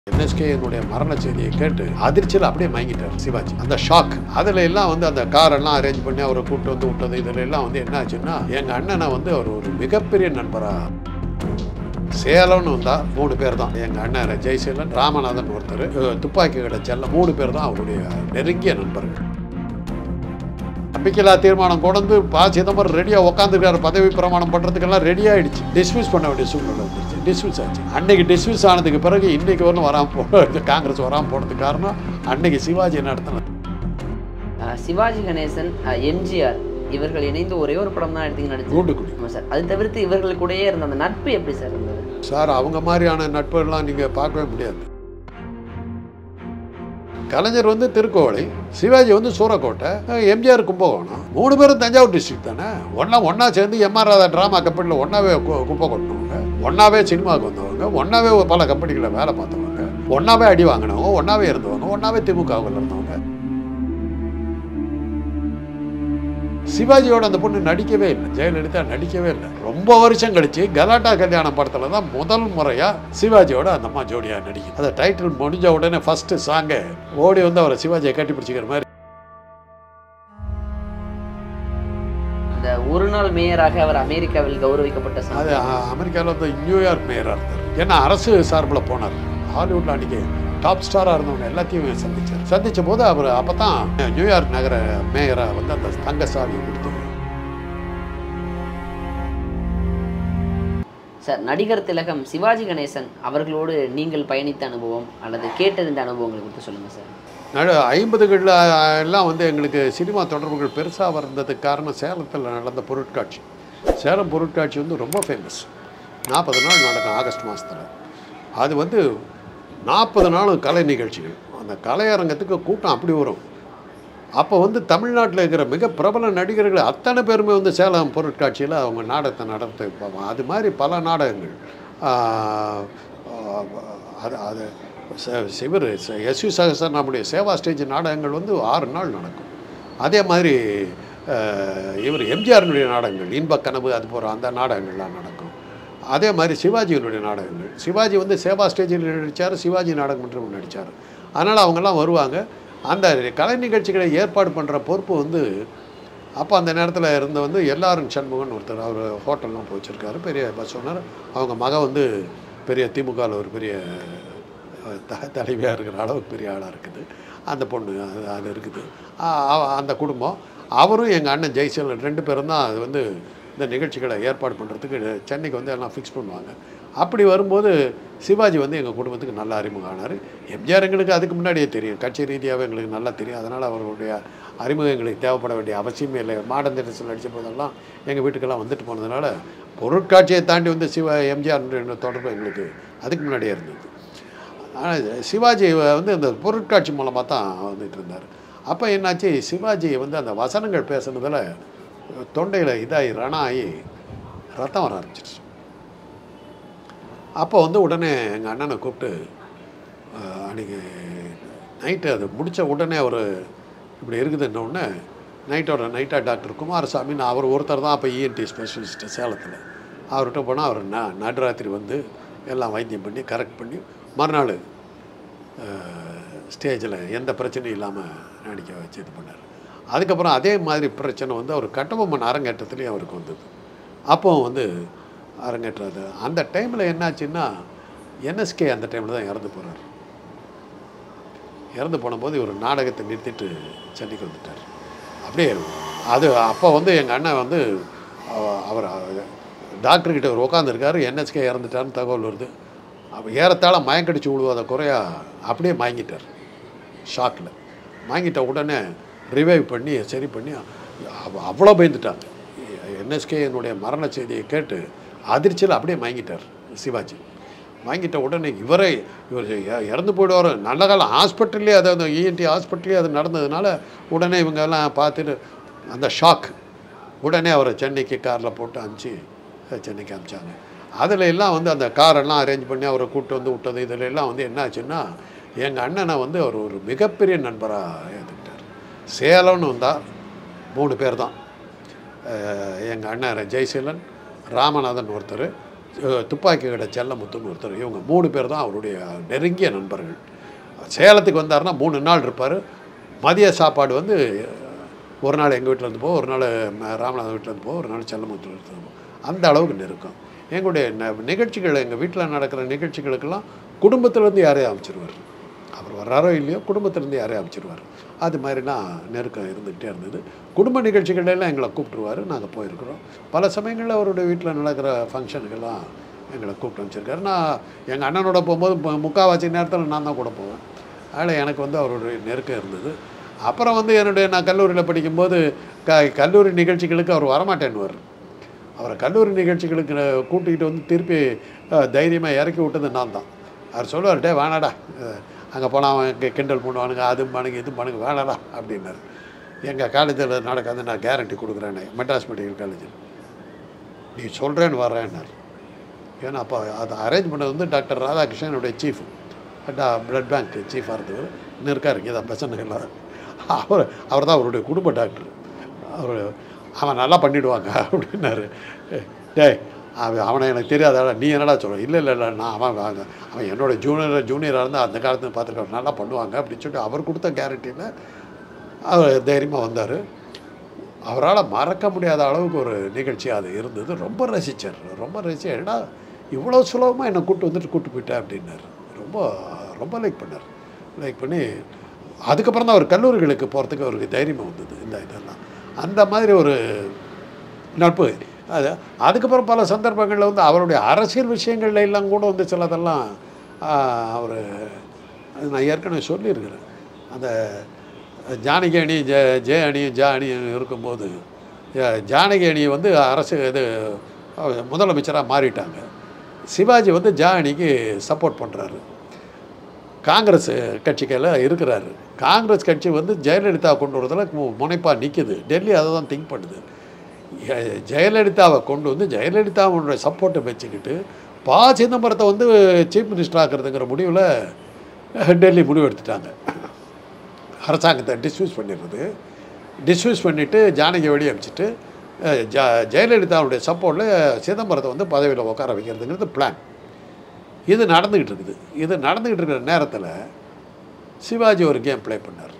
NSK என்னுடைய மரண செய்தியை கேட்டு அதிர்ச்சியில் அப்படியே மயங்கிட்டார் சிவாஜி அந்த ஷாக் அதில் எல்லாம் வந்து அந்த காரெல்லாம் அரேஞ்ச் பண்ணி அவரை கூட்டு வந்து விட்டது இதில் எல்லாம் வந்து என்ன ஆச்சுன்னா எங்கள் அண்ணனை வந்து அவர் ஒரு மிகப்பெரிய நண்பராக சேலம்னு வந்தா மூணு பேர் தான் எங்கள் அண்ணன் ஜெய்சீலன் ராமநாதன் ஒருத்தர் அஹ் துப்பாக்கி கடை செல்ல மூணு பேர் தான் அவருடைய நெருங்கிய நண்பர்கள் நம்பிக்கையில்லா தீர்மானம் கொண்டு ப சிதம்பரம் ரெடியாக உட்காந்துருக்காரு பதவி பிரமாணம் பண்ணுறதுக்கெல்லாம் ரெடி ஆயிடுச்சு டிஸ்மிஸ் பண்ண வேண்டிய சூழ்நிலை வந்துருச்சு டிஸ்மிஸ் ஆச்சு அன்னைக்கு டிஸ்மிஸ் ஆனதுக்கு பிறகு இன்னைக்கு வரலும் வராமல் போ காங்கிரஸ் வராமல் போனதுக்கு காரணம் அன்னைக்கு சிவாஜி நடத்தின அஹ் சிவாஜி கணேசன் அஹ் எம்ஜிஆர் இவர்கள் இணைந்து ஒரே ஒரு படம் தான் எடுத்தீங்க நடிச்சு கூட்டுக்குடி ஆமாம் சார் அது தவிர்த்து இவர்கள் கூடயே இருந்த அந்த நட்பு எப்படி சார் இருந்தது சார் அவங்க மாதிரியான நட்புகள்லாம் நீங்கள் பார்க்கவே முடியாது கலைஞர் வந்து திருக்கோளை சிவாஜி வந்து சூரக்கோட்டை எம்ஜிஆர் கும்பகோணம் மூணு பேரும் தஞ்சாவூர் டிஸ்ட்ரிக்ட் தானே ஒன்றா ஒன்றா சேர்ந்து எம்ஆர் ராதா ட்ராமா கம்பெனியில் ஒன்றாவே குப்பை கொட்டினவங்க ஒன்றாவே சினிமாவுக்கு வந்தவங்க ஒன்றாவே பல கம்பெனிகளில் வேலை பார்த்தவங்க ஒன்றாவே அடி வாங்கினவங்க ஒன்றாவே இருந்தவங்க ஒன்றாவே திமுகவில் இருந்தவங்க சிவாஜியோட அந்த பொண்ணு நடிக்கவே இல்லை ஜெயலலிதா நடிக்கவே இல்லை ரொம்ப வருஷம் கழிச்சு கலாட்டா கல்யாணம் படத்துல தான் முதல் முறையா சிவாஜியோட அந்த அம்மா ஜோடியா நடிக்கும் அந்த டைட்டில் முடிஞ்ச உடனே ஃபர்ஸ்ட் சாங்கு ஓடி வந்து அவரை சிவாஜியை கட்டி பிடிச்சிக்கிற மாதிரி இந்த ஒரு நாள் மேயராக அவர் அமெரிக்காவில் கௌரவிக்கப்பட்ட சார் அது அமெரிக்காவில் வந்து நியூயார்க் மேயராக இருந்தார் ஏன்னா அரசு சார்பில் போனார் ஹாலிவுட்டில் அன்றைக்கி டாப் ஸ்டாராக இருந்தவங்க எல்லாத்தையும் சந்திச்சார் சந்திச்ச போது அவர் அப்போ தான் நியூயார்க் நகர மேயராக வந்து அந்த தங்க சாவியை கொடுத்து சார் நடிகர் திலகம் சிவாஜி கணேசன் அவர்களோடு நீங்கள் பயணித்த அனுபவம் அல்லது கேட்டறிந்த அனுபவங்களை குறித்து சொல்லுங்கள் சார் நடு ஐம்பதுகளில் எல்லாம் வந்து எங்களுக்கு சினிமா தொடர்புகள் பெருசாக வந்ததுக்கு காரணம் சேலத்தில் நடந்த பொருட்காட்சி சேலம் பொருட்காட்சி வந்து ரொம்ப ஃபேமஸ் நாற்பது நாள் நடக்கும் ஆகஸ்ட் மாதத்தில் அது வந்து நாற்பது நாளும் கலை நிகழ்ச்சிகள் அந்த கலையரங்கத்துக்கு கூட்டம் அப்படி வரும் அப்போ வந்து தமிழ்நாட்டில் இருக்கிற மிக பிரபல நடிகர்கள் அத்தனை பேருமே வந்து சேலம் பொருட்காட்சியில் அவங்க நாடகத்தை நடத்த போவாங்க அது மாதிரி பல நாடகங்கள் ஆஹ், ஆஹ், அது அது ச- சிவர் எஸ் வி சகசர் நம்முடைய சேவா ஸ்டேஜ் நாடகங்கள் வந்து ஆறு நாள் நடக்கும் அதே மாதிரி ஆஹ், இவர் எம்ஜிஆரினுடைய நாடகங்கள் இன்பக் கனவு அது போகிற அந்த நாடகங்கள்லாம் நடக்கும் அதே மாதிரி சிவாஜியினுடைய நாடகங்கள் சிவாஜி வந்து சேவா ஸ்டேஜில் நடித்தார் சிவாஜி நாடகம் மற்றும் நடித்தார் அதனால் அவங்கெல்லாம் வருவாங்க அந்த கலை நிகழ்ச்சிகளை ஏற்பாடு பண்ணுற பொறுப்பு வந்து அப்போ அந்த நேரத்தில் இருந்த வந்து எல்லாரும் சண்முகன் ஒருத்தர் அவர் ஹோட்டல்லாம் போய் வச்சிருக்காரு பெரிய பஸ் ஓனர் அவங்க மக வந்து பெரிய திமுகவில் ஒரு பெரிய அஹ், த தலைவியாக இருக்கிற அளவுக்கு பெரிய ஆளாக இருக்குது அந்த பொண்ணு அது அது இருக்குது ஆ- அவ- அந்த குடும்பம் அவரும் எங்கள் அண்ணன் ஜெய்சீலன் ரெண்டு பேரும் தான் அது வந்து இந்த நிகழ்ச்சிகளை ஏற்பாடு பண்ணுறதுக்கு சென்னைக்கு வந்து எல்லாம் ஃபிக்ஸ் பண்ணுவாங்க அப்படி வரும்போது சிவாஜி வந்து எங்கள் குடும்பத்துக்கு நல்லா அறிமுகம் ஆனார் எம்ஜிஆர் எங்களுக்கு அதுக்கு முன்னாடியே தெரியும் கட்சி ரீதியாகவே எங்களுக்கு நல்லா தெரியும் அதனால் அவர்களுடைய அறிமுகம் எங்களுக்கு தேவைப்பட வேண்டிய அவசியமே இல்லை மாடர்ன் திட்டத்தில் நடித்த போதெல்லாம் எங்கள் வீட்டுக்கெல்லாம் வந்துட்டு போனதுனால பொருட்காட்சியை தாண்டி வந்து சிவா எம்ஜிஆர் தொடர்பு எங்களுக்கு அதுக்கு முன்னாடியே இருந்தது ஆனால் சிவாஜி வந்து அந்த பொருட்காட்சி மூலமாக தான் வந்துட்டு இருந்தார் அப்போ என்னாச்சு சிவாஜி வந்து அந்த வசனங்கள் பேசுனதில் தொண்டையில் இதாகி ரணாகி ரத்தம் வர ஆரம்பிச்சிருச்சு அப்போ வந்து உடனே எங்கள் அண்ணனை கூப்பிட்டு அஹ், அன்னைக்கு நைட்டு அது முடித்த உடனே அவர் இப்படி இருக்குதுன்ன உடனே நைட்டோட நைட்டாக டாக்டர் குமாரசாமின்னு அவர் ஒருத்தர் தான் அப்போ இஎன்டி ஸ்பெஷலிஸ்ட்டு சேலத்தில் அவர்கிட்ட போனால் அவர் ந நடுராத்திரி வந்து எல்லாம் வைத்தியம் பண்ணி கரெக்ட் பண்ணி மறுநாள் ஸ்டேஜில் எந்த பிரச்சனையும் இல்லாமல் நடிக்க வச்சு இது பண்ணார் அதுக்கப்புறம் அதே மாதிரி பிரச்சனை வந்து அவர் கட்டபொம்மன் அரங்கேற்றத்துலேயும் அவருக்கு வந்தது அப்போ வந்து அரங்கேற்றது அந்த டைமில் என்னாச்சுன்னா என்எஸ்கே அந்த டைமில் தான் இறந்து போகிறார் இறந்து போனபோது இவர் நாடகத்தை நிறுத்திட்டு சென்னைக்கு வந்துட்டார் அப்படியே அது அப்போ வந்து எங்கள் அண்ணன் வந்து அவ- அவர் டாக்டர்கிட்ட அவர் உட்காந்துருக்காரு என்எஸ்கே இறந்துட்டாருன்னு தகவல் வருது அப்போ ஏறத்தாழ மயக்கடிச்சு விழுவாத குறையா அப்படியே மயங்கிட்டார் ஷாக்கில் மயங்கிட்ட உடனே ரிவைவ் பண்ணி சரி பண்ணி அவ- அவ்வளோ பயந்துட்டாங்க என்எஸ்கே என்னுடைய மரண செய்தியை கேட்டு அதிர்ச்சியில் அப்படியே மயங்கிட்டார் சிவாஜி வாங்கிட்ட உடனே இவரே இவர் இ- இறந்து போயிடுவார் நல்ல காலம் ஹாஸ்பிட்டல்லே அது அந்த இஎன்டி ஹாஸ்பிட்டல்லே அது நடந்ததுனால உடனே இவங்க எல்லாம் பார்த்துட்டு அந்த ஷாக் உடனே அவரை சென்னைக்கு காரில் போட்டு அனுப்பிச்சு அஹ், சென்னைக்கு அனுப்பிச்சாங்க அதில் எல்லாம் வந்து அந்த காரெல்லாம் அரேஞ்ச் பண்ணி அவரை கூப்பிட்டு வந்து விட்டது இதில் எல்லாம் வந்து என்ன ஆச்சுன்னா எங்கள் அண்ணனை வந்து அவர் ஒரு மிகப்பெரிய நண்பராக ஏற்றுக்கிட்டார் சேலம்னு வந்தால் மூணு பேர் தான் எங்கள் அண்ணன் ஜெய்சீலன் ராமநாதன் ஒருத்தர் அஹ், துப்பாக்கி கடை செல்லமுத்துன்னு ஒருத்தர் இவங்க மூணு பேர் தான் அவருடைய நெருங்கிய நண்பர்கள் சேலத்துக்கு வந்தாருன்னா மூணு நாள் இருப்பார் மதிய சாப்பாடு வந்து ஒரு நாள் எங்கள் வீட்டில் இருந்து போ ஒரு நாள் ம- ராமநாதன் வீட்டில் இருந்து போ ஒரு நாள் செல்லமுத்துல இருந்து போ அந்த அளவுக்கு நெருக்கம் எங்களுடைய ந- நிகழ்ச்சிகள் எங்கள் வீட்டில் நடக்கிற நிகழ்ச்சிகளுக்கெல்லாம் குடும்பத்திலேருந்து யாரையும் அமைச்சிருவார் அவர் வர்றாரோ இல்லையோ குடும்பத்திலேருந்து யாரையும் அமைச்சிருவார் அது மாதிரிலாம் நெருக்கம் இருந்துக்கிட்டே இருந்தது குடும்ப நிகழ்ச்சிகள் எல்லாம் எங்களை கூப்பிட்டுருவார் நாங்கள் போயிருக்கிறோம் பல சமயங்களில் அவருடைய வீட்டில் நடக்கிற ஃபங்க்ஷனுக்கெல்லாம் எங்களை கூப்பிட்டு வச்சிருக்காரு நான் எங்கள் அண்ணனோட போகும்போது மு- முக்காவாசி நேரத்தில் நான் தான் கூட போவேன் அதனால் எனக்கு வந்து அவருடைய நெருக்கம் இருந்தது அப்புறம் வந்து என்னுடைய நான் கல்லூரியில் படிக்கும்போது க கல்லூரி நிகழ்ச்சிகளுக்கு அவர் வரமாட்டேன்னுவார் அவரை கல்லூரி நிகழ்ச்சிகளுக்கு நான் கூட்டிகிட்டு வந்து திருப்பி தைரியமாக இறக்கி விட்டது நான் தான் அவர் சொல்லுவார் டே வேணாடா அங்கே போனால் அவன் கி- கிண்டல் பண்ணுவானுங்க அதுவும் பண்ணுங்க இதுவும் பண்ணுங்க வேணாடா அப்படின்னாரு எங்கள் காலேஜில் நடக்காது நான் கேரண்டி கொடுக்குறேன்னு மெட்ராஸ் மெடிக்கல் காலேஜில் நீ சொல்கிறேன்னு வர்றேன்னாரு ஏன்னா அப்போ அதை அரேஞ்ச் பண்ணது வந்து டாக்டர் ராதாகிருஷ்ணனுடைய சீஃப் பிளட் பேங்க் சீஃபாக இருந்தவர் இன்னும் இருக்கார் இங்கே தான் பிரச்சனைகள் அவர் அவர் தான் அவருடைய குடும்ப டாக்டர் அவர் அவன் நல்லா பண்ணிடுவாங்க அப்படின்னாரு டேய் அவன் அவனை எனக்கு தெரியாதாடா நீ என்னடா சொல்ற இல்லை இல்லை இல்லை நான் அவன் அவன் அவன் என்னோட ஜூனியர் ஜூனியராக இருந்தால் அந்த காலத்தில் பார்த்துருக்காரு நல்லா பண்ணுவாங்க அப்படின்னு சொல்லிட்டு அவர் கொடுத்த கேரண்டியில் அவர் தைரியமாக வந்தார் அவரால் மறக்க முடியாத அளவுக்கு ஒரு நிகழ்ச்சி அது இருந்தது ரொம்ப ரசித்தார் ரொம்ப ரசிச்சு ஏடா இவ்வளோ சுலபமாக என்னை கூட்டு வந்துட்டு கூட்டு போயிட்டேன் அப்படின்னாரு ரொம்ப ரொம்ப லைக் பண்ணார் லைக் பண்ணி அதுக்கப்புறம் தான் அவர் கல்லூரிகளுக்கு போகிறதுக்கு அவருக்கு தைரியமாக வந்தது இந்த இதெல்லாம் அந்த மாதிரி ஒரு நட்பு அது அதுக்கப்புறம் பல சந்தர்ப்பங்களில் வந்து அவருடைய அரசியல் விஷயங்கள்ல எல்லாம் கூட வந்து சிலதெல்லாம் அவர் நான் ஏற்கனவே சொல்லியிருக்கிறேன் அந்த ஜானகி அணி ஜெ ஜெய அணி ஜா அணி இருக்கும்போது அஹ், ஜானகி அணி வந்து அரசு இது அஹ், முதலமைச்சராக மாறிட்டாங்க சிவாஜி வந்து ஜா அணிக்கு சப்போர்ட் பண்ணுறாரு காங்கிரஸ் கட்சிக்கையில் இருக்கிறாரு காங்கிரஸ் கட்சி வந்து ஜெயலலிதா கொண்டு வரதில் முனைப்பாக நிற்குது டெல்லி அதை தான் திங்க் பண்ணுது ஜெ- ஜெயலலிதாவை கொண்டு வந்து ஜெயலலிதாவுடைய சப்போர்ட்டை வச்சுக்கிட்டு பா சிதம்பரத்தை வந்து சீஃப் மினிஸ்டர் ஆக்குறதுங்கிற முடிவில் டெல்லி முடிவு எடுத்துட்டாங்க அரசாங்கத்தை டிஸ்மிஸ் பண்ணிடுறது டிஸ்மிஸ் பண்ணிவிட்டு ஜானகி வெளியே அனுப்பிச்சிட்டு அஹ், ஜ ஜெயலலிதாவுடைய சப்போர்ட்டில் சிதம்பரத்தை வந்து பதவியில் உட்கார வைக்கிறதுங்கிறது பிளான் இது நடந்துக்கிட்டு இருக்குது இது நடந்துக்கிட்டு இருக்கிற நேரத்தில் சிவாஜி ஒரு கேம் ப்ளே பண்ணார்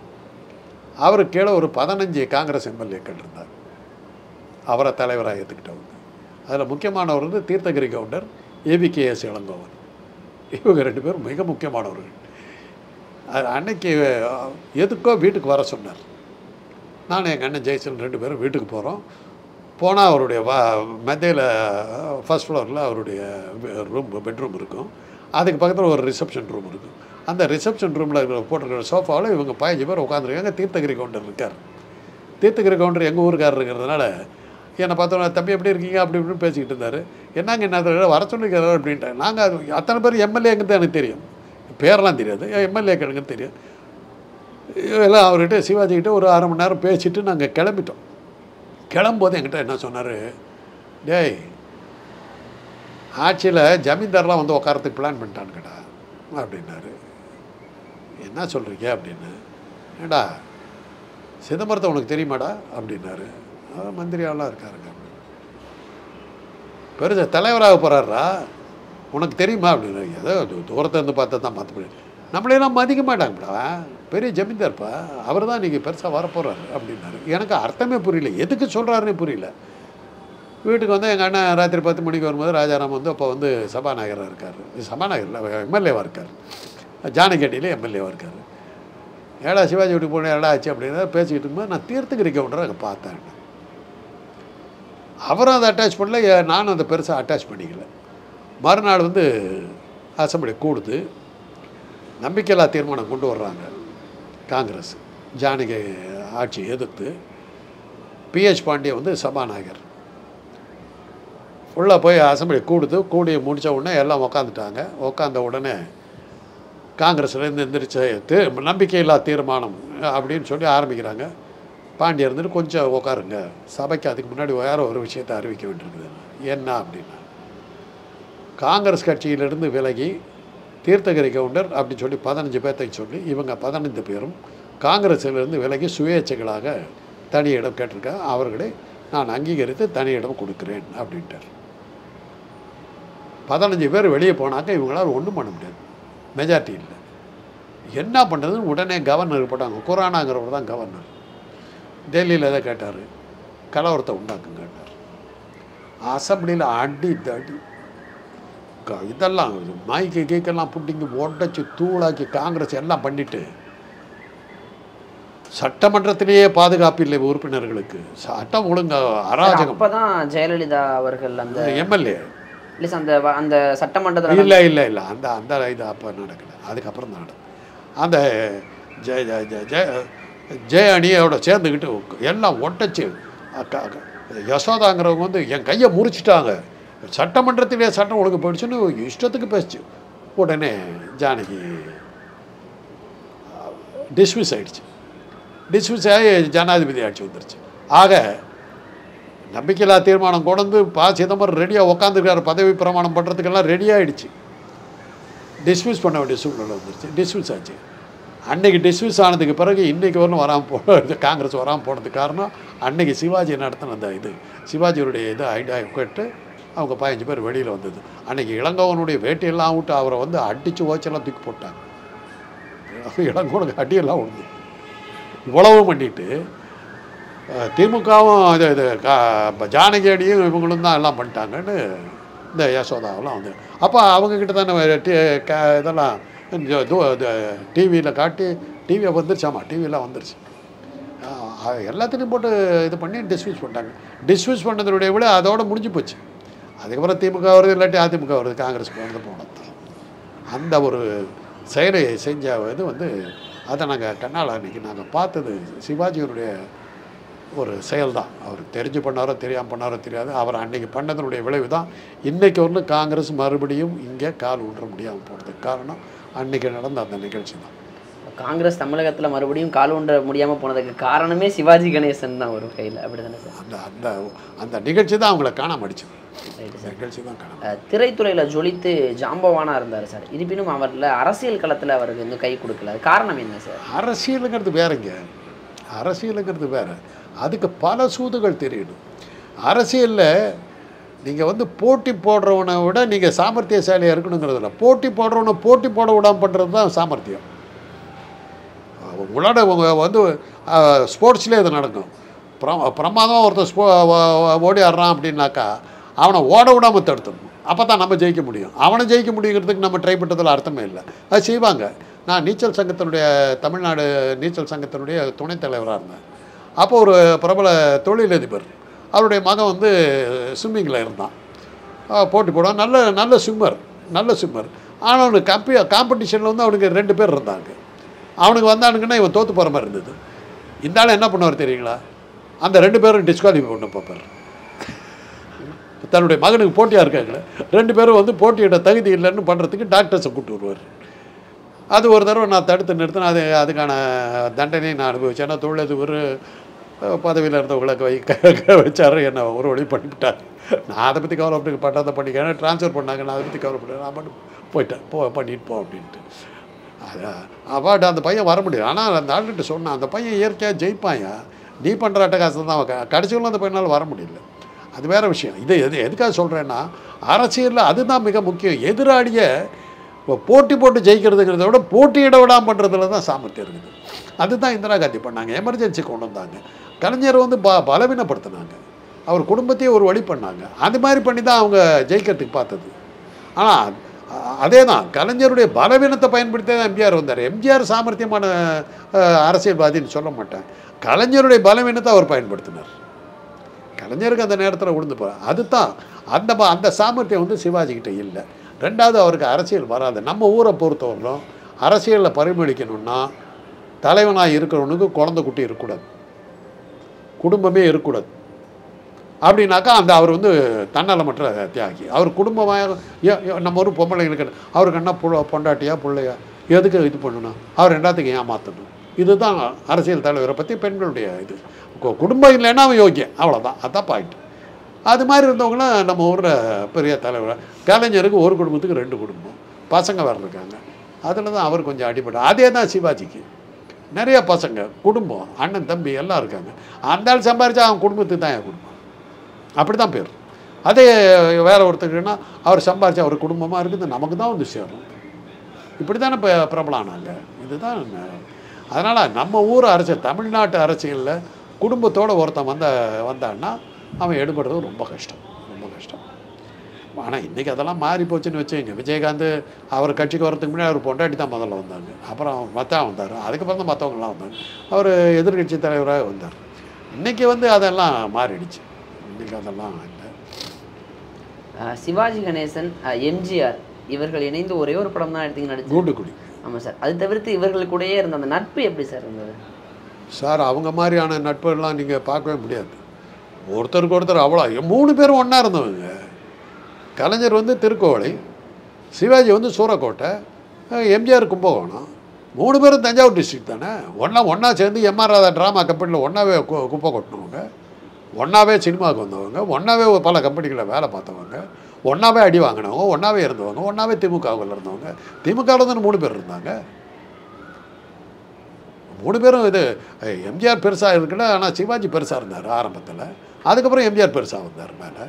அவர் கீழே ஒரு பதினஞ்சு காங்கிரஸ் எம்எல்ஏக்கள் இருந்தார் அவரை தலைவராக ஏற்றுக்கிட்டவங்க அதில் முக்கியமானவர் வந்து தீர்த்தகிரி கவுண்டர் ஏபிகேஎஸ் இளங்கோவன் இவங்க ரெண்டு பேரும் மிக முக்கியமானவர்கள் அது அன்னைக்கு அஹ், எதுக்கோ வீட்டுக்கு வர சொன்னார் நான் எங்கள் அண்ணன் ஜெய்சன் ரெண்டு பேரும் வீட்டுக்கு போகிறோம் போனால் அவருடைய வா மெத்தையில் ஃபர்ஸ்ட் ஃப்ளோரில் அவருடைய ரூம் பெட்ரூம் இருக்கும் அதுக்கு பக்கத்தில் ஒரு ரிசப்ஷன் ரூம் இருக்கும் அந்த ரிசப்ஷன் ரூமில் இருக்கிற போட்டிருக்கிற சோஃபாவில் இவங்க பதினஞ்சு பேர் உட்காந்துருக்காங்க தீர்த்தகிரி கவுண்டர் இருக்கார் தீர்த்தகிரி கவுண்டர் எங்கள் ஊருக்காரர் இருக்கிறதுனால என்னை பார்த்தோன்னா தம்பி எப்படி இருக்கீங்க அப்படி இப்படின்னு பேசிக்கிட்டு இருந்தார் என்னங்க என்ன வர சொல்லிக்கிறார் அப்படின்ட்டு நாங்கள் அத்தனை பேர் எம்எல்ஏங்கிறது எனக்கு தெரியும் பேரெல்லாம் தெரியாது எம்எல்ஏக்களுக்கு தெரியும் எல்லாம் அவர்கிட்ட சிவாஜிக்கிட்ட ஒரு அரை மணி நேரம் பேசிட்டு நாங்கள் கிளம்பிட்டோம் கிளம்பும்போது என்கிட்ட என்ன சொன்னார் டேய் ஆட்சியில் ஜமீன்தார்லாம் வந்து உட்காரத்துக்கு பிளான் பண்ணிட்டானுங்கடா அப்படின்னாரு என்ன சொல்கிறீங்க அப்படின்னு ஏடா சிதம்பரத்தை உனக்கு தெரியுமாடா அப்படின்னாரு அவர் மந்திரியாலாம் இருக்காருங்க பெருச தலைவராக போகிறாரா உனக்கு தெரியுமா அப்படின்னு ஏதோ தூ- தூரத்துல இருந்து பார்த்தா தான் மற்றபடி நம்மளையெல்லாம் மதிக்க மாட்டாங்கடா பெரிய ஜமீன்தார்ப்பா அவர் தான் நீங்கள் பெருசாக வரப்போகிறாரு அப்படின்னாரு எனக்கு அர்த்தமே புரியல எதுக்கு சொல்கிறாருன்னு புரியல வீட்டுக்கு வந்து எங்கள் அண்ணன் ராத்திரி பத்து மணிக்கு வரும்போது ராஜாராம் வந்து அப்போ வந்து சபாநாயகராக இருக்கார் சபாநாயகரில் எம்எல்ஏவாக இருக்கார் ஜானகேட்டியில் எம்எல்ஏவாக இருக்கார் ஏடா சிவாஜி வீட்டுக்கு போனேன் ஏடா ஆச்சு அப்படின்னா பேசிக்கிட்டு இருக்கும்போது நான் தீர்த்துக்கிரி கவுண்டரை அங்கே பார்த்தேன் அவரும் அதை அட்டாச் பண்ணல ஏ- நானும் அதை பெருசாக அட்டாச் பண்ணிக்கல மறுநாள் வந்து அசம்பிளி கூடுது நம்பிக்கையில்லா தீர்மானம் கொண்டு வர்றாங்க காங்கிரஸ் ஜானகி ஆட்சி எதிர்த்து பிஹெச் பாண்டிய வந்து சபாநாயகர் உள்ளே போய் அசம்பிளி கூடுது கூடி முடித்த உடனே எல்லாம் உக்காந்துட்டாங்க உக்காந்த உடனே காங்கிரஸ்லேருந்து எந்திரிச்ச தீ நம்பிக்கையில்லா தீர்மானம் அப்படின்னு சொல்லி ஆரம்பிக்கிறாங்க பாண்டியர் இருந்துட்டு கொஞ்சம் உட்காருங்க சபைக்கு அதுக்கு முன்னாடி வேற ஒரு விஷயத்தை அறிவிக்க வேண்டியிருக்குது என்ன அப்படின்னா காங்கிரஸ் கட்சியிலிருந்து விலகி தீர்த்தகிரி கவுண்டர் அப்படின்னு சொல்லி பதினஞ்சு பேர்த்தை சொல்லி இவங்க பதினைந்து பேரும் காங்கிரஸிலிருந்து விலகி சுயேட்சைகளாக தனி இடம் கேட்டிருக்கேன் அவர்களை நான் அங்கீகரித்து தனி இடம் கொடுக்கிறேன் அப்படின்ட்டார் பதினஞ்சு பேர் வெளியே போனாக்க இவங்களால ஒன்றும் பண்ண முடியாது மெஜாரிட்டி இல்லை என்ன பண்ணுறதுன்னு உடனே கவர்னர் போட்டாங்க குரானாங்கிறவர் தான் கவர்னர் டெல்லியில் எதை கேட்டார் கலவரத்தை உண்டாக்குங்க கேட்டார் அசம்பிளியில் அடி தடி க- இதெல்லாம் மைக்கு கீக்கெல்லாம் புட்டிங்க உடச்சி தூளாக்கி காங்கிரஸ் எல்லாம் பண்ணிட்டு சட்டமன்றத்திலேயே பாதுகாப்பு இல்லை உறுப்பினர்களுக்கு சட்டம் ஒழுங்க அராஜகம் அப்பதான் ஜெயலலிதா அவர்கள் அந்த எம்எல்ஏ இல்ல சார், அந்த வ- அந்த சட்டமன்றத்தில் இல்லை இல்லை இல்லை அந்த அந்த இது அப்போ நடக்கல அதுக்கப்புறம் தான் நடக்கும் அந்த ஜெய ஜெய ஜெய ஜெய ஜெய அணியோட சேர்ந்துக்கிட்டு எல்லாம் ஒட்டச்சு அக்கா- அக்கா- யசோதாங்கிறவங்க வந்து என் கையை முறிச்சிட்டாங்க சட்டமன்றத்திலே சட்டம் ஒழுங்கு போயிடுச்சுன்னு இஷ்டத்துக்கு பேசுச்சு உடனே ஜானகி டிஸ்மிஸ் ஆயிடுச்சு டிஸ்மிஸ் ஆகி ஜனாதிபதி ஆட்சி வந்துருச்சு ஆக நம்பிக்கையில்லா தீர்மானம் கொண்டு ப சிதம்பரம் ரெடியாக உட்காந்துருக்காரு பதவி பிரமாணம் பண்ணுறதுக்கெல்லாம் ரெடி ஆயிடுச்சு டிஸ்மிஸ் பண்ண வேண்டிய சூழ்நிலை வந்துருச்சு டிஸ்மிஸ் ஆச்சு அன்னைக்கு டிஸ்மிஸ் ஆனதுக்கு பிறகு இன்றைக்கி வரலும் வராமல் போனது காங்கிரஸ் வராமல் போனதுக்கு காரணம் அன்னைக்கு சிவாஜி நடத்தின அந்த இது சிவாஜியுடைய இது ஐடியா கேட்டு அவங்க பதினஞ்சு பேர் வெளியில் வந்தது அன்னைக்கு இளங்கோவனுடைய வேட்டையெல்லாம் விட்டு அவரை வந்து அடித்து ஓச்செல்லாம் தூக்கி போட்டாங்க இளங்கோனுக்கு அடியெல்லாம் உண்டு இவ்வளவும் பண்ணிட்டு அஹ், திமுகவும் இது இது கா- ப- ஜானகி அடியும் இவங்களும் தான் எல்லாம் பண்ணிட்டாங்கன்னு இந்த யசோதாவெல்லாம் வந்து அப்போ அவங்கக்கிட்ட தானே டி க இதெல்லாம் டிவியில் காட்டி டிவியை வந்துருச்சாமா டிவியெல்லாம் வந்துருச்சு அஹ், அஹ், எல்லாத்தையும் போட்டு இது பண்ணி டிஸ்மிஸ் பண்ணிட்டாங்க டிஸ்மிஸ் பண்ணதனுடைய விட அதோட முடிஞ்சு போச்சு அதுக்கப்புறம் திமுக வருது இல்லாட்டி அதிமுக வருது காங்கிரஸுக்கு வந்து போனது அந்த ஒரு செயலை செஞ்ச இது வந்து அதை நாங்கள் கண்ணால் அன்றைக்கி நாங்கள் பார்த்தது சிவாஜியினுடைய ஒரு செயல் தான் அவர் தெரிஞ்சு பண்ணாரோ தெரியாமல் பண்ணாரோ தெரியாது அவர் அன்னைக்கு பண்ணதனுடைய விளைவு தான் இன்றைக்கி ஒன்று காங்கிரஸ் மறுபடியும் இங்கே கால் ஊன்ற முடியாமல் போனதுக்கு காரணம் அன்னைக்கு நடந்த அந்த நிகழ்ச்சி தான் காங்கிரஸ் தமிழகத்துல மறுபடியும் கால் ஊன்ற முடியாம போனதுக்கு காரணமே சிவாஜி கணேசன் தான் ஒரு கையில் அப்படிதானே சார் அந்த அந்த அந்த நிகழ்ச்சி தான் அவங்கள காணாம அடிச்சது ரைட்டு அந்த நிகழ்ச்சி தான் காணாம அஹ் திரைத்துறையில ஜொலித்து ஜாம்பவானா இருந்தார் சார் இருப்பினும் அவர்ல அரசியல் களத்துல அவருக்கு வந்து கை கொடுக்கல அது காரணம் என்ன சார் அரசியலுங்கிறது வேறங்க அரசியலுங்கிறது வேற அதுக்கு பல சூதுகள் தெரியணும் அரசியலில் நீங்கள் வந்து போட்டி போடுறவனை விட நீங்கள் சாமர்த்தியசாலியாக இருக்கணுங்கிறது இல்லை போட்டி போடுறவனை போட்டி போட விடாமல் பண்ணுறது தான் சாமர்த்தியம் உங்களோட உங்க வந்து ஸ்போர்ட்ஸ்லேயே இது நடக்கும் பிரம் பிரமாதமாக ஒருத்தன் ஸ்போ ஓடி ஆடுறான் அப்படின்னாக்கா அவனை ஓட விடாமல் தடுத்துடணும் அப்போ தான் நம்ம ஜெயிக்க முடியும் அவனை ஜெயிக்க முடியுங்கிறதுக்கு நம்ம ட்ரை பண்ணுறதுல அர்த்தமே இல்லை அது செய்வாங்க நான் நீச்சல் சங்கத்தினுடைய தமிழ்நாடு நீச்சல் சங்கத்தினுடைய துணைத் தலைவராக இருந்தேன் அப்போ ஒரு பிரபல தொழிலதிபர் அவருடைய மகன் வந்து ஸ்விம்மிங்கில் இருந்தான் அஹ் போட்டி போடுவான் நல்ல நல்ல ஸ்விம்மர் நல்ல ஸ்விம்மர் ஆனால் அவனுக்கு கம்பி காம்படிஷனில் வந்து அவனுக்கு ரெண்டு பேர் இருந்தாங்க அவனுக்கு வந்தானுங்கன்னா இவன் தோற்று போகிற மாதிரி இருந்தது இந்த ஆள் என்ன பண்ணுவார் தெரியுங்களா அந்த ரெண்டு பேரும் டிஸ்குவாலிஃபை பண்ண பார்ப்பார் தன்னுடைய மகனுக்கு போட்டியாக இருக்காங்களே ரெண்டு பேரும் வந்து போட்டியிட தகுதி இல்லைன்னு பண்ணுறதுக்கு டாக்டர்ஸை கூப்பிட்டு வருவார் அது ஒரு தடவை நான் தடுத்து நிறுத்தினேன் அது அதுக்கான தண்டனையை நான் அனுபவிச்சேன் ஏன்னா தொழிலதிபர் பதவியில் இருந்தவங்களை வை க- வச்சாரு என்னை ஒரு வழி பண்ணிவிட்டார் நான் அதை பற்றி கவலைப்பட்டு பட்டத்தை பண்ணிக்கிறேன் ட்ரான்ஸ்ஃபர் பண்ணாங்க நான் அதை பற்றி கவலைப்பட்டேன் நான் மட்டும் போயிட்டேன் போ பண்ணிட்டு போ அப்படின்ட்டு அதான் அவார்டு அந்த பையன் வர முடியும் ஆனால் அந்த ஆளுகிட்ட சொன்னான் அந்த பையன் இயற்கையாக ஜெயிப்பாயா நீ பண்ணுற அட்டகாசம் தான் க- கடைசியில் அந்த பையனால் வர முடியல அது வேற விஷயம் இது எது எதுக்காக சொல்கிறேன்னா அரசியலில் அதுதான் மிக முக்கியம் எதிராளியை இப்போ போட்டி போட்டு ஜெயிக்கிறதுங்கிறத விட போட்டியிட விடாமல் பண்ணுறதுல தான் சாமர்த்தியம் இருக்குது அதுதான் இந்திரா காந்தி பண்ணாங்க எமர்ஜென்சி கொண்டு வந்தாங்க கலைஞரை வந்து ப பலவீனப்படுத்தினாங்க அவர் குடும்பத்தையே ஒரு வழி பண்ணாங்க அது மாதிரி பண்ணி தான் அவங்க ஜெயிக்கிறதுக்கு பார்த்தது ஆனால் அதே தான் கலைஞருடைய பலவீனத்தை பயன்படுத்தி தான் எம்ஜிஆர் வந்தார் எம்ஜிஆர் சாமர்த்தியமான அஹ், அரசியல்வாதின்னு சொல்ல மாட்டேன் கலைஞருடைய பலவீனத்தை அவர் பயன்படுத்தினார் கலைஞருக்கு அந்த நேரத்தில் விழுந்து போகிறார் அதுதான் அந்த ம- அந்த சாமர்த்தியம் வந்து சிவாஜிக்கிட்ட இல்லை ரெண்டாவது அவருக்கு அரசியல் வராது நம்ம ஊரை பொறுத்தவரையிலும் அரசியலில் பரிமளிக்கணும்னா தலைவனாக இருக்கிறவனுக்கு குழந்தை குட்டி இருக்கக்கூடாது குடும்பமே இருக்கக்கூடாது அப்படின்னாக்கா அந்த அவர் வந்து தன்னலமற்ற தியாகி அவர் குடும்பமாக ஏ- ஏ- நம்ம ஒரு பொம்பளைங்களுக்கு அவருக்கு என்ன புள்ள பொண்டாட்டியா பிள்ளையா எதுக்கு இது பண்ணணும் அவர் ரெண்டாத்துக்கு ஏமாற்றணும் இதுதான் அரசியல் தலைவரை பற்றி பெண்களுடைய இது கு- குடும்பம் இல்லைன்னா அவன் யோக்கியம் அவ்வளோதான் அதான் பாயிண்ட் அது மாதிரி இருந்தவங்களாம் நம்ம ஊரில் பெரிய தலைவர் கலைஞருக்கு ஒரு குடும்பத்துக்கு ரெண்டு குடும்பம் பசங்க வேறு இருக்காங்க அதில் தான் அவர் கொஞ்சம் அடிபட்டு அதே தான் சிவாஜிக்கு நிறைய பசங்க குடும்பம் அண்ணன் தம்பி எல்லாம் இருக்காங்க அந்த ஆள் சம்பாரிச்சா அவன் குடும்பத்துக்கு தான் என் குடும்பம் அப்படி தான் பேர் அதே வேற ஒருத்தருக்குன்னா அவர் சம்பாரிச்சு அவர் குடும்பமாக இருக்குது நமக்கு தான் வந்து சேரும் இப்படி தானே இப்போ பிரபலம் ஆனாங்க இதுதான் அதனால் நம்ம ஊர் அரசியல் தமிழ்நாட்டு அரசியலில் குடும்பத்தோட ஒருத்தன் வந்த வந்தான்னா அவன் எடுபடுறது ரொம்ப கஷ்டம் ரொம்ப கஷ்டம் ஆனால் இன்றைக்கி அதெல்லாம் மாறி போச்சுன்னு வச்சுங்க விஜயகாந்த் அவர் கட்சிக்கு வரதுக்கு முன்னாடி அவர் பொண்டாட்டி தான் முதல்ல வந்தாங்க அப்புறம் மத்தான் வந்தார் அதுக்கப்புறம் தான் மற்றவங்களாம் வந்தாங்க அவர் எதிர்க்கட்சி தலைவராக வந்தார் இன்றைக்கி வந்து அதெல்லாம் மாறிடுச்சு இன்றைக்கி அதெல்லாம் இல்லை ஆஹ் சிவாஜி கணேசன் ஆஹ் எம்ஜிஆர் இவர்கள் இணைந்து ஒரே ஒரு படம் தான் எடுத்தீங்க நடிச்சு கூண்டுக்குடி ஆமாம் சார் அது தவிர்த்து இவர்கள் கூடயே இருந்த அந்த நட்பு எப்படி சார் இருந்தது சார் அவங்க மாதிரியான நட்பெல்லாம் நீங்கள் பார்க்கவே முடியாது ஒருத்தருக்கு ஒருத்தர் அவ்வளோ மூணு பேரும் ஒன்றா இருந்தவங்க கலைஞர் வந்து திருக்கோவளை சிவாஜி வந்து சூரக்கோட்டை அஹ் எம்ஜிஆர் கும்பகோணம் மூணு பேரும் தஞ்சாவூர் டிஸ்ட்ரிக்ட் தானே ஒன்றா ஒன்றா சேர்ந்து எம்ஆர் ராதா ட்ராமா கம்பெனியில் ஒன்றாவே குப்பை கொட்டினவங்க ஒன்றாவே சினிமாவுக்கு வந்தவங்க ஒன்றாவே பல கம்பெனிகளில் வேலை பார்த்தவங்க ஒன்றாவே அடி வாங்கினவங்க ஒன்றாவே இருந்தவங்க ஒன்றாவே திமுகவில் இருந்தவங்க திமுகவில் தான் மூணு பேர் இருந்தாங்க மூணு பேரும் இது அஹ், எம்ஜிஆர் பெருசாக இருக்குல்ல ஆனால் சிவாஜி பெருசாக இருந்தார் ஆரம்பத்தில் அதுக்கப்புறம் எம்ஜிஆர் பெருசாக வந்தார் மேலே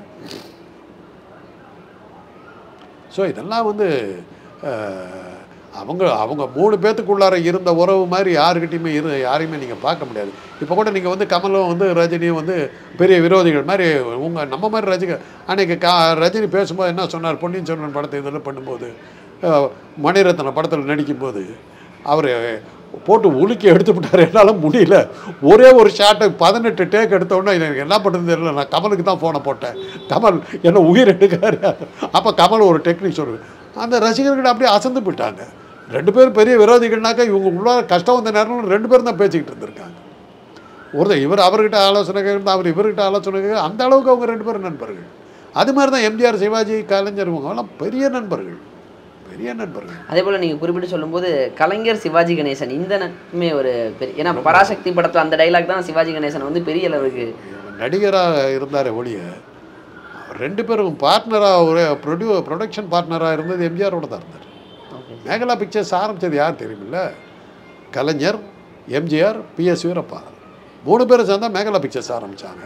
ஸோ இதெல்லாம் வந்து அஹ், அவங்க அவங்க மூணு பேத்துக்குள்ளார இருந்த உறவு மாதிரி யாருக்கிட்டையுமே இரு யாரையுமே நீங்கள் பார்க்க முடியாது இப்போ கூட நீங்கள் வந்து கமலும் வந்து ரஜினியும் வந்து பெரிய விரோதிகள் மாதிரி உங்கள் நம்ம மாதிரி ரஜினி அன்னைக்கு கா ரஜினி பேசும்போது என்ன சொன்னார் பொன்னியின் செல்வன் படத்தை இதெல்லாம் பண்ணும்போது அஹ், மணிரத்னம் படத்தில் நடிக்கும்போது அவர் போட்டு உலுக்கி எடுத்து விட்டார் என்னால் முடியல ஒரே ஒரு ஷாட்டை பதினெட்டு டேக் எடுத்த உடனே எனக்கு என்ன பண்ணுறது தெரியல நான் கமலுக்கு தான் ஃபோனை போட்டேன் கமல் என்ன உயிர் எடுக்காரு அப்போ கமல் ஒரு டெக்னிக் சொல்லு அந்த ரசிகர்கள் அப்படியே அசந்து போயிட்டாங்க ரெண்டு பேரும் பெரிய விரோதிகள்னாக்கா இவங்க உள்ள கஷ்டம் வந்த நேரம் ரெண்டு பேரும் தான் பேசிக்கிட்டு இருந்திருக்காங்க ஒருத்தர் இவர் அவர்கிட்ட ஆலோசனை கேட்குறது அவர் இவர்கிட்ட ஆலோசனை கேட்குறது அந்த அளவுக்கு அவங்க ரெண்டு பேரும் நண்பர்கள் அது மாதிரி தான் எம்ஜிஆர் சிவாஜி கலைஞர் இவங்க எல்லாம் பெரிய நண்பர்கள் பெரிய நண்பர்கள் அதே போல் நீங்கள் குறிப்பிட்டு சொல்லும்போது கலைஞர் சிவாஜி கணேசன் இந்த நட்புமே ஒரு பெரிய ஏன்னா பராசக்தி படத்தில் அந்த டைலாக் தான் சிவாஜி கணேசன் வந்து பெரிய அளவுக்கு நடிகராக இருந்தார் ஒழிய ரெண்டு பேரும் பார்ட்னராக ஒரு ப்ரொடியூ ப்ரொடக்ஷன் பார்ட்னராக இருந்தது எம்ஜிஆரோட தான் இருந்தார் ஓகே மேகலா பிக்சர்ஸ் ஆரம்பித்தது யார் தெரியுமில்ல கலைஞர் எம்ஜிஆர் பிஎஸ் வீரப்பா மூணு பேரும் சேர்ந்தா மேகலா பிக்சர்ஸ் ஆரம்பித்தாங்க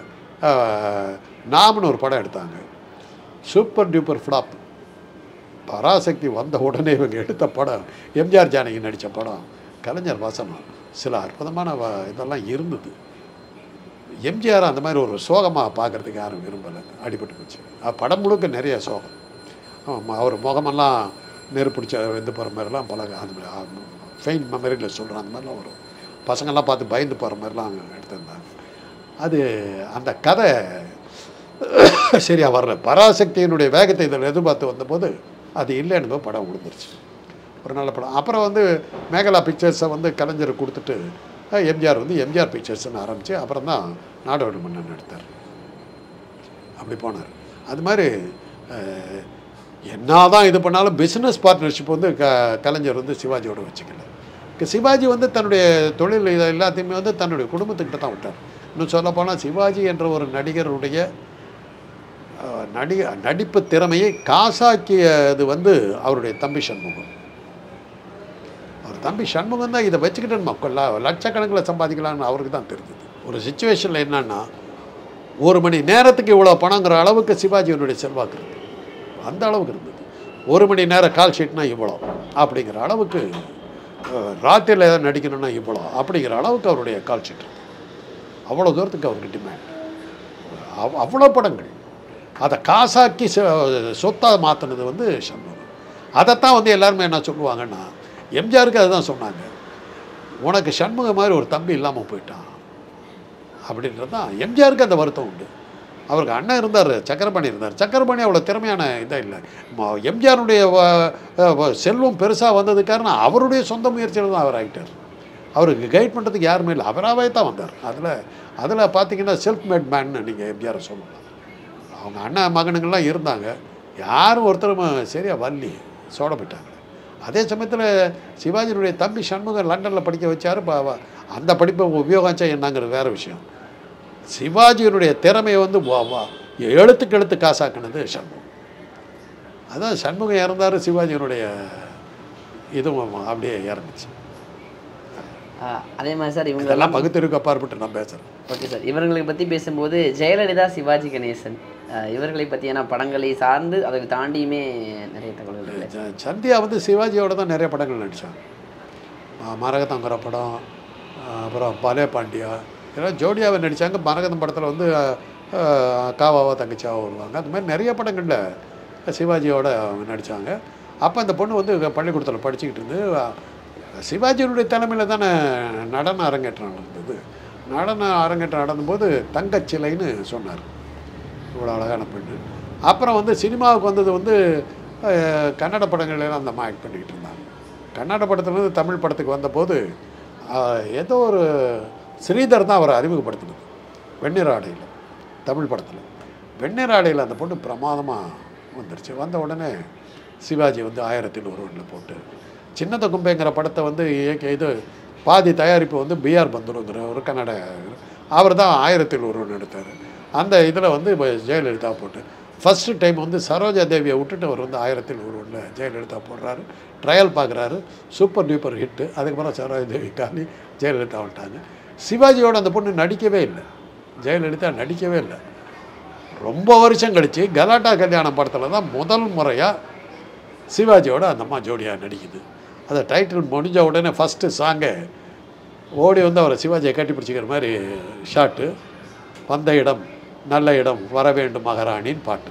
நாம்னு ஒரு படம் எடுத்தாங்க சூப்பர் டூப்பர் ஃப்ளாப் பராசக்தி வந்த உடனே இவங்க எடுத்த படம் எம்ஜிஆர் ஜானகி நடித்த படம் கலைஞர் வசனம் சில அற்புதமான வ- இதெல்லாம் இருந்தது எம்ஜிஆர் அந்த மாதிரி ஒரு சோகமாக பார்க்குறதுக்கு யாரும் விரும்பலை அடிபட்டு போச்சு அஹ் படம் முழுக்க நிறைய சோகம் ஆமா, அவர் முகமெல்லாம் நெருப்பிடிச்ச இது போகிற மாதிரிலாம் பல அந்த ஃபெயின் மெமரியில் சொல்கிறேன் அந்த மாதிரிலாம் வரும் பசங்கள்லாம் பார்த்து பயந்து போகிற மாதிரிலாம் எடுத்திருந்தாங்க அது அந்த கதை சரியா வரல பராசக்தியினுடைய வேகத்தை இதில் எதிர்பார்த்து வந்தபோது அது இல்லைன்னு படம் விழுந்துருச்சு ஒரு நல்ல படம் அப்புறம் வந்து மேகலா பிக்சர்ஸை வந்து கலைஞர் கொடுத்துட்டு அஹ், எம்ஜிஆர் வந்து எம்ஜிஆர் பிக்சர்ஸ்னு ஆரம்பித்து அப்புறம் தான் நாடோடி மன்னன் எடுத்தார் அப்படி போனார் அது மாதிரி அஹ், என்னதான் இது பண்ணாலும் பிஸ்னஸ் பார்ட்னர்ஷிப் வந்து க கலைஞர் வந்து சிவாஜியோட வச்சுக்கல க- சிவாஜி வந்து தன்னுடைய தொழில் இதை எல்லாத்தையுமே வந்து தன்னுடைய குடும்பத்துக்கிட்ட தான் விட்டார் இன்னும் சொல்லப்போனால் சிவாஜி என்ற ஒரு நடிகருடைய அஹ், நடிக நடிப்பு திறமையை காசாக்கியது வந்து அவருடைய தம்பி சண்முகம் அவர் தம்பி சண்முகம் தான் இதை வச்சுக்கிட்டு மக்கள் லட்சக்கணக்கில் சம்பாதிக்கலாம்னு அவருக்கு தான் தெரிஞ்சது ஒரு சுச்சுவேஷனில் என்னன்னா ஒரு மணி நேரத்துக்கு இவ்வளோ பணங்கிற அளவுக்கு சிவாஜியினுடைய செல்வாக்கு இருந்தது அந்த அளவுக்கு இருந்தது ஒரு மணி நேரம் கால் ஷீட்னா இவ்வளோ அப்படிங்கிற அளவுக்கு அஹ், ராத்திரியில் ஏதாவது நடிக்கணும்னா இவ்வளோ அப்படிங்கிற அளவுக்கு அவருடைய கால் ஷீட் இருந்தது அவ்வளோ தூரத்துக்கு அவருக்கு டிமாண்ட் அவ் அவ்வளோ படங்கள் அதை காசாக்கி சொ- சொத்தா மாற்றினது வந்து சண்முகம் அதைத்தான் வந்து எல்லாருமே என்ன சொல்லுவாங்கன்னா எம்ஜிஆருக்கு அதுதான் சொன்னாங்க உனக்கு சண்முகம் மாதிரி ஒரு தம்பி இல்லாமல் போயிட்டான் அப்படின்றது தான் எம்ஜிஆருக்கு அந்த வருத்தம் உண்டு அவருக்கு அண்ணன் இருந்தார் சக்கரபாணி இருந்தார் சக்கரபாணி அவ்வளோ திறமையான இதாக இல்லை ம- எம்ஜிஆருடைய வ- வ- செல்வம் பெருசாக வந்தது காரணம் அவருடைய சொந்த முயற்சியில் தான் அவர் ஆகிட்டார் அவருக்கு கைட் பண்ணுறதுக்கு யாருமே இல்லை அவராகவே தான் வந்தார் அதில் அதில் பார்த்தீங்கன்னா செல்ஃப் மேட் மேன்னு நீங்கள் எம்ஜிஆரை சொல்லலாம் அவங்க அண்ணன் மகனுங்கள்லாம் இருந்தாங்க யாரும் ஒருத்தரும் சரியாக வள்ளி சோட போயிட்டாங்க அதே சமயத்தில் சிவாஜியினுடைய தம்பி சண்முகம் லண்டனில் படிக்க வச்சாரு ப- வ- அந்த படிப்பை உபயோகிச்சா என்னங்கிறது வேறு விஷயம் சிவாஜியினுடைய திறமையை வந்து வ- வ- எழுத்துக்கு எழுத்து காசாக்குனது சண்முகம் அதான் சண்முகம் இறந்தார் சிவாஜியினுடைய இதுவும் அப்படியே இறந்துச்சு ஆஹ் அதே மாதிரி சார் இவங்க இதெல்லாம் பகுத்தறிவுக்கு அப்பாற்பட்டு நான் பேசுகிறேன் ஓகே சார் இவர்களை பற்றி பேசும்போது ஜெயலலிதா சிவாஜி கணேசன் அஹ் இவர்களை பற்றியான படங்களை சார்ந்து அதை தாண்டியுமே நிறைய தகவல்கள் இல்லை ச- சந்தியா வந்து சிவாஜியோட தான் நிறைய படங்கள் நடித்தாங்க மரகதங்கிற படம் ஆ, அப்புறம் பலே பாண்டியா இதெல்லாம் ஜோடியாவை நடித்தாங்க மரகதம் படத்தில் வந்து ஆ, காவாவா தங்கச்சியாவோ வருவாங்க அந்த மாதிரி நிறைய படங்களில் சிவாஜியோட அவங்க நடித்தாங்க அப்போ அந்த பொண்ணு வந்து பள்ளிக்கூடத்தில் படிச்சுக்கிட்டு இருந்து ஆ, சிவாஜியினுடைய தலைமையில் தானே நடன அரங்கேற்றம் நடந்தது நடன அரங்கேற்றம் நடந்தபோது தங்கச்சிலைன்னு சொன்னார் இவ்வளோ அழகான பெண்ணு அப்புறம் வந்து சினிமாவுக்கு வந்தது வந்து அஹ், கன்னட படங்கள்லாம் அந்த அம்மா ஆக்ட் பண்ணிக்கிட்டு இருந்தாங்க கன்னட படத்துலேருந்து தமிழ் படத்துக்கு வந்தபோது அஹ், ஏதோ ஒரு ஸ்ரீதர் தான் அவரை அறிமுகப்படுத்தினது வெந்நீர் ஆடையில் தமிழ் படத்தில் வெந்நீர் ஆடையில் அந்த பொண்ணு பிரமாதமாக வந்துருச்சு வந்த உடனே சிவாஜி வந்து ஆயிரத்தில் ஒருவனில் போட்டு சின்னத கும்பைங்கிற படத்தை வந்து இயக்க இது பாதி தயாரிப்பு வந்து பிஆர் பந்துருங்கிற ஒரு கன்னட அவர் தான் ஆயிரத்தில் ஒருவன் எடுத்தார் அந்த இதில் வந்து இப்போ ஜெயலலிதா போட்டு ஃபஸ்ட்டு டைம் வந்து சரோஜா தேவியை விட்டுட்டு அவர் வந்து ஆயிரத்தில் ஒருவனில் ஜெயலலிதா போடுறாரு ட்ரையல் பார்க்குறாரு சூப்பர் டூப்பர் ஹிட்டு அதுக்கப்புறம் சரோஜா தேவி காலி ஜெயலலிதா வந்துட்டாங்க சிவாஜியோட அந்த பொண்ணு நடிக்கவே இல்லை ஜெயலலிதா நடிக்கவே இல்லை ரொம்ப வருஷம் கழித்து கலாட்டா கல்யாணம் படத்தில் தான் முதல் முறையாக சிவாஜியோட அந்த அம்மா ஜோடியாக நடிக்குது அந்த டைட்டில் முடிஞ்ச உடனே ஃபஸ்ட்டு சாங்கே ஓடி வந்து அவரை சிவாஜியை கட்டி பிடிச்சிக்கிற மாதிரி ஷாட்டு வந்த இடம் நல்ல இடம் வர வேண்டும் மகாராணின்னு பாட்டு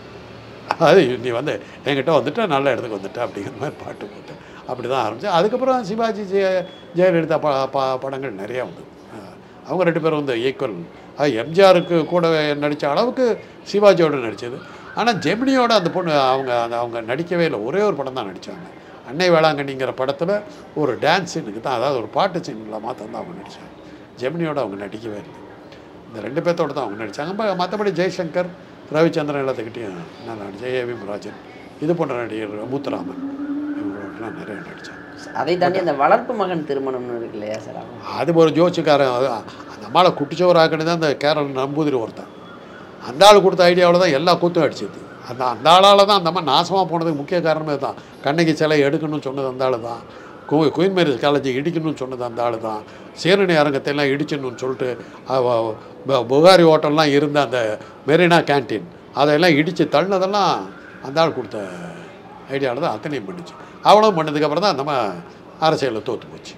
அது நீ வந்து என்கிட்ட வந்துட்ட நல்ல இடத்துக்கு வந்துட்ட அப்படிங்கிற மாதிரி பாட்டு போட்டு அப்படி தான் ஆரம்பிச்சு அதுக்கப்புறம் சிவாஜி ஜெய ஜெயலலிதா ப ப படங்கள் நிறையா வந்து அவங்க ரெண்டு பேரும் வந்து ஈக்குவல் அது எம்ஜிஆருக்கு கூட நடித்த அளவுக்கு சிவாஜியோட நடித்தது ஆனால் ஜெமினியோட அந்த பொண்ணு அவங்க அந்த அவங்க நடிக்கவே இல்லை ஒரே ஒரு படம் தான் நடித்தாங்க அன்னை வேளாங்கண்ணிங்கிற படத்தில் ஒரு டான்ஸ் சீனுக்கு தான் அதாவது ஒரு பாட்டு சீனில் மாத்திரம் தான் அவங்க நடித்தாங்க ஜெமினியோட அவங்க நடிக்கவே இல்லை இந்த ரெண்டு பேர்த்தோட தான் அவங்க நடித்தாங்க மற்றபடி ஜெய்சங்கர் ரவிச்சந்திரன் எல்லாத்துக்கிட்டையும் நல்லா நடிச்சேன் ஏ வி ராஜன் இது போன்ற நடிகர் மூத்தராமன் இவங்களோடலாம் நிறைய நடித்தாங்க அதை தாண்டி அந்த வளர்ப்பு மகன் திருமணம்னு இருக்கு இல்லையா சார் அவங்க அது ஒரு ஜோசிக்காரன் அது அந்த அம்மாவை குட்டிச்சோராக்கணும் தான் அந்த கேரள் நம்பூதிரி ஒருத்தன் அந்த ஆள் கொடுத்த ஐடியாவில் தான் எல்லா கூத்தும் அடிச்சது அந்த அந்த ஆளால் தான் அந்த அம்மா நாசமாக போனதுக்கு முக்கிய காரணமே தான் கண்ணகி சிலை எடுக்கணும்னு சொன்னது அந்த ஆள் தான் கு குயின் மேரிஸ் காலேஜ் இடிக்கணும்னு சொன்னது அந்த ஆள் தான் சீரணி அரங்கத்தை எல்லாம் இடிச்சிடணும்னு சொல்லிட்டு அவ- ப- புகாரி ஹோட்டல்லாம் இருந்த அந்த மெரினா கேண்டீன் அதையெல்லாம் இடித்து தள்ளினதெல்லாம் அந்த ஆள் கொடுத்த ஐடியாவில் தான் அத்தனையும் பண்ணிச்சு அவ்வளோ பண்ணதுக்கப்புறம் தான் நம்ம அரசியலில் தோற்று போச்சு